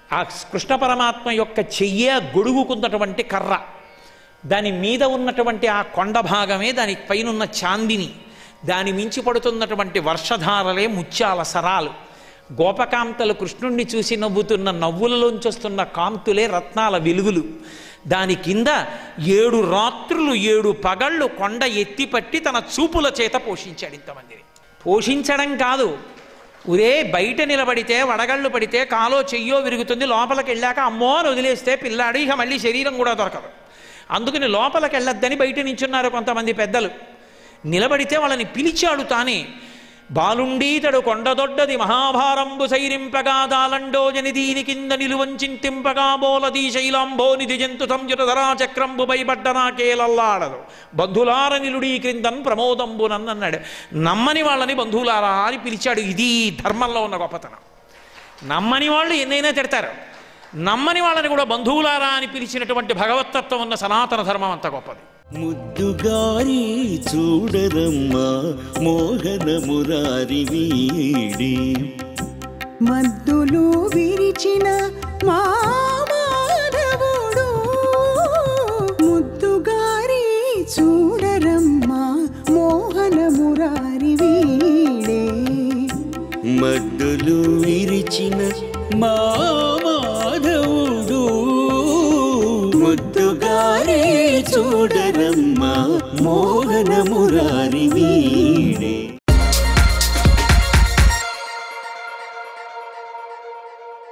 Speaker 7: ఆ కృష్ణ పరమాత్మ యొక్క చెయ్య గొడుగుకున్నటువంటి కర్ర దాని మీద ఉన్నటువంటి ఆ కొండ భాగమే దాని పైన ఉన్న చాందిని దాని మించి పడుతున్నటువంటి వర్షధారలే ముత్యాల సరాలు గోపకాంతలు కృష్ణుణ్ణి చూసి నవ్వుతున్న నవ్వులలోంచి వస్తున్న కాంతులే రత్నాల వెలుగులు దాని కింద ఏడు రాత్రులు ఏడు పగళ్ళు కొండ ఎత్తిపట్టి తన చూపుల చేత పోషించాడు ఇంతమందిని పోషించడం కాదు ఉరే బయట నిలబడితే వడగళ్ళు పడితే కాలో చెయ్యో విరుగుతుంది లోపలికి వెళ్ళాక అమ్మో అని వదిలేస్తే పిల్లాడు ఇక మళ్ళీ శరీరం కూడా దొరకదు అందుకని లోపలికి వెళ్ళొద్దని బయట నించున్నారు కొంతమంది పెద్దలు నిలబడితే వాళ్ళని పిలిచాడు తానే బాలుండీతడు కొండదొడ్డది మహాభారంబు సైరింపగా దాలండోజని దీని కింద నిలువంచింతింపగా బోలదీ శైలాంబో నిధి జంతు సంయుత ధరా చక్రంబు భయపడ్డ నాకేలల్లాడదు బంధులార నిలుడీ క్రిందన్ ప్రమోదంబు నన్నన్నాడు నమ్మని వాళ్ళని బంధువులారా అని పిలిచాడు ఇది ధర్మంలో ఉన్న గొప్పతనం నమ్మని వాళ్ళు ఎన్నైనా తిడతారు నమ్మని వాళ్ళని కూడా బంధువులారా అని పిలిచినటువంటి భగవత్తత్వం ఉన్న సనాతన ధర్మం అంత గొప్పది
Speaker 6: ముద్దుగారి చూడరమ్మా మోహన మురారి వీడి
Speaker 8: మద్దులు విరిచిన మా మాధవుడు ముద్దుగారి చూడరమ్మా మోహన మురారి వీడే
Speaker 6: మద్దులు విరిచిన మా మాధవుడు ముద్దుగారి చూడరమ్మా మోహన మురారి వీడి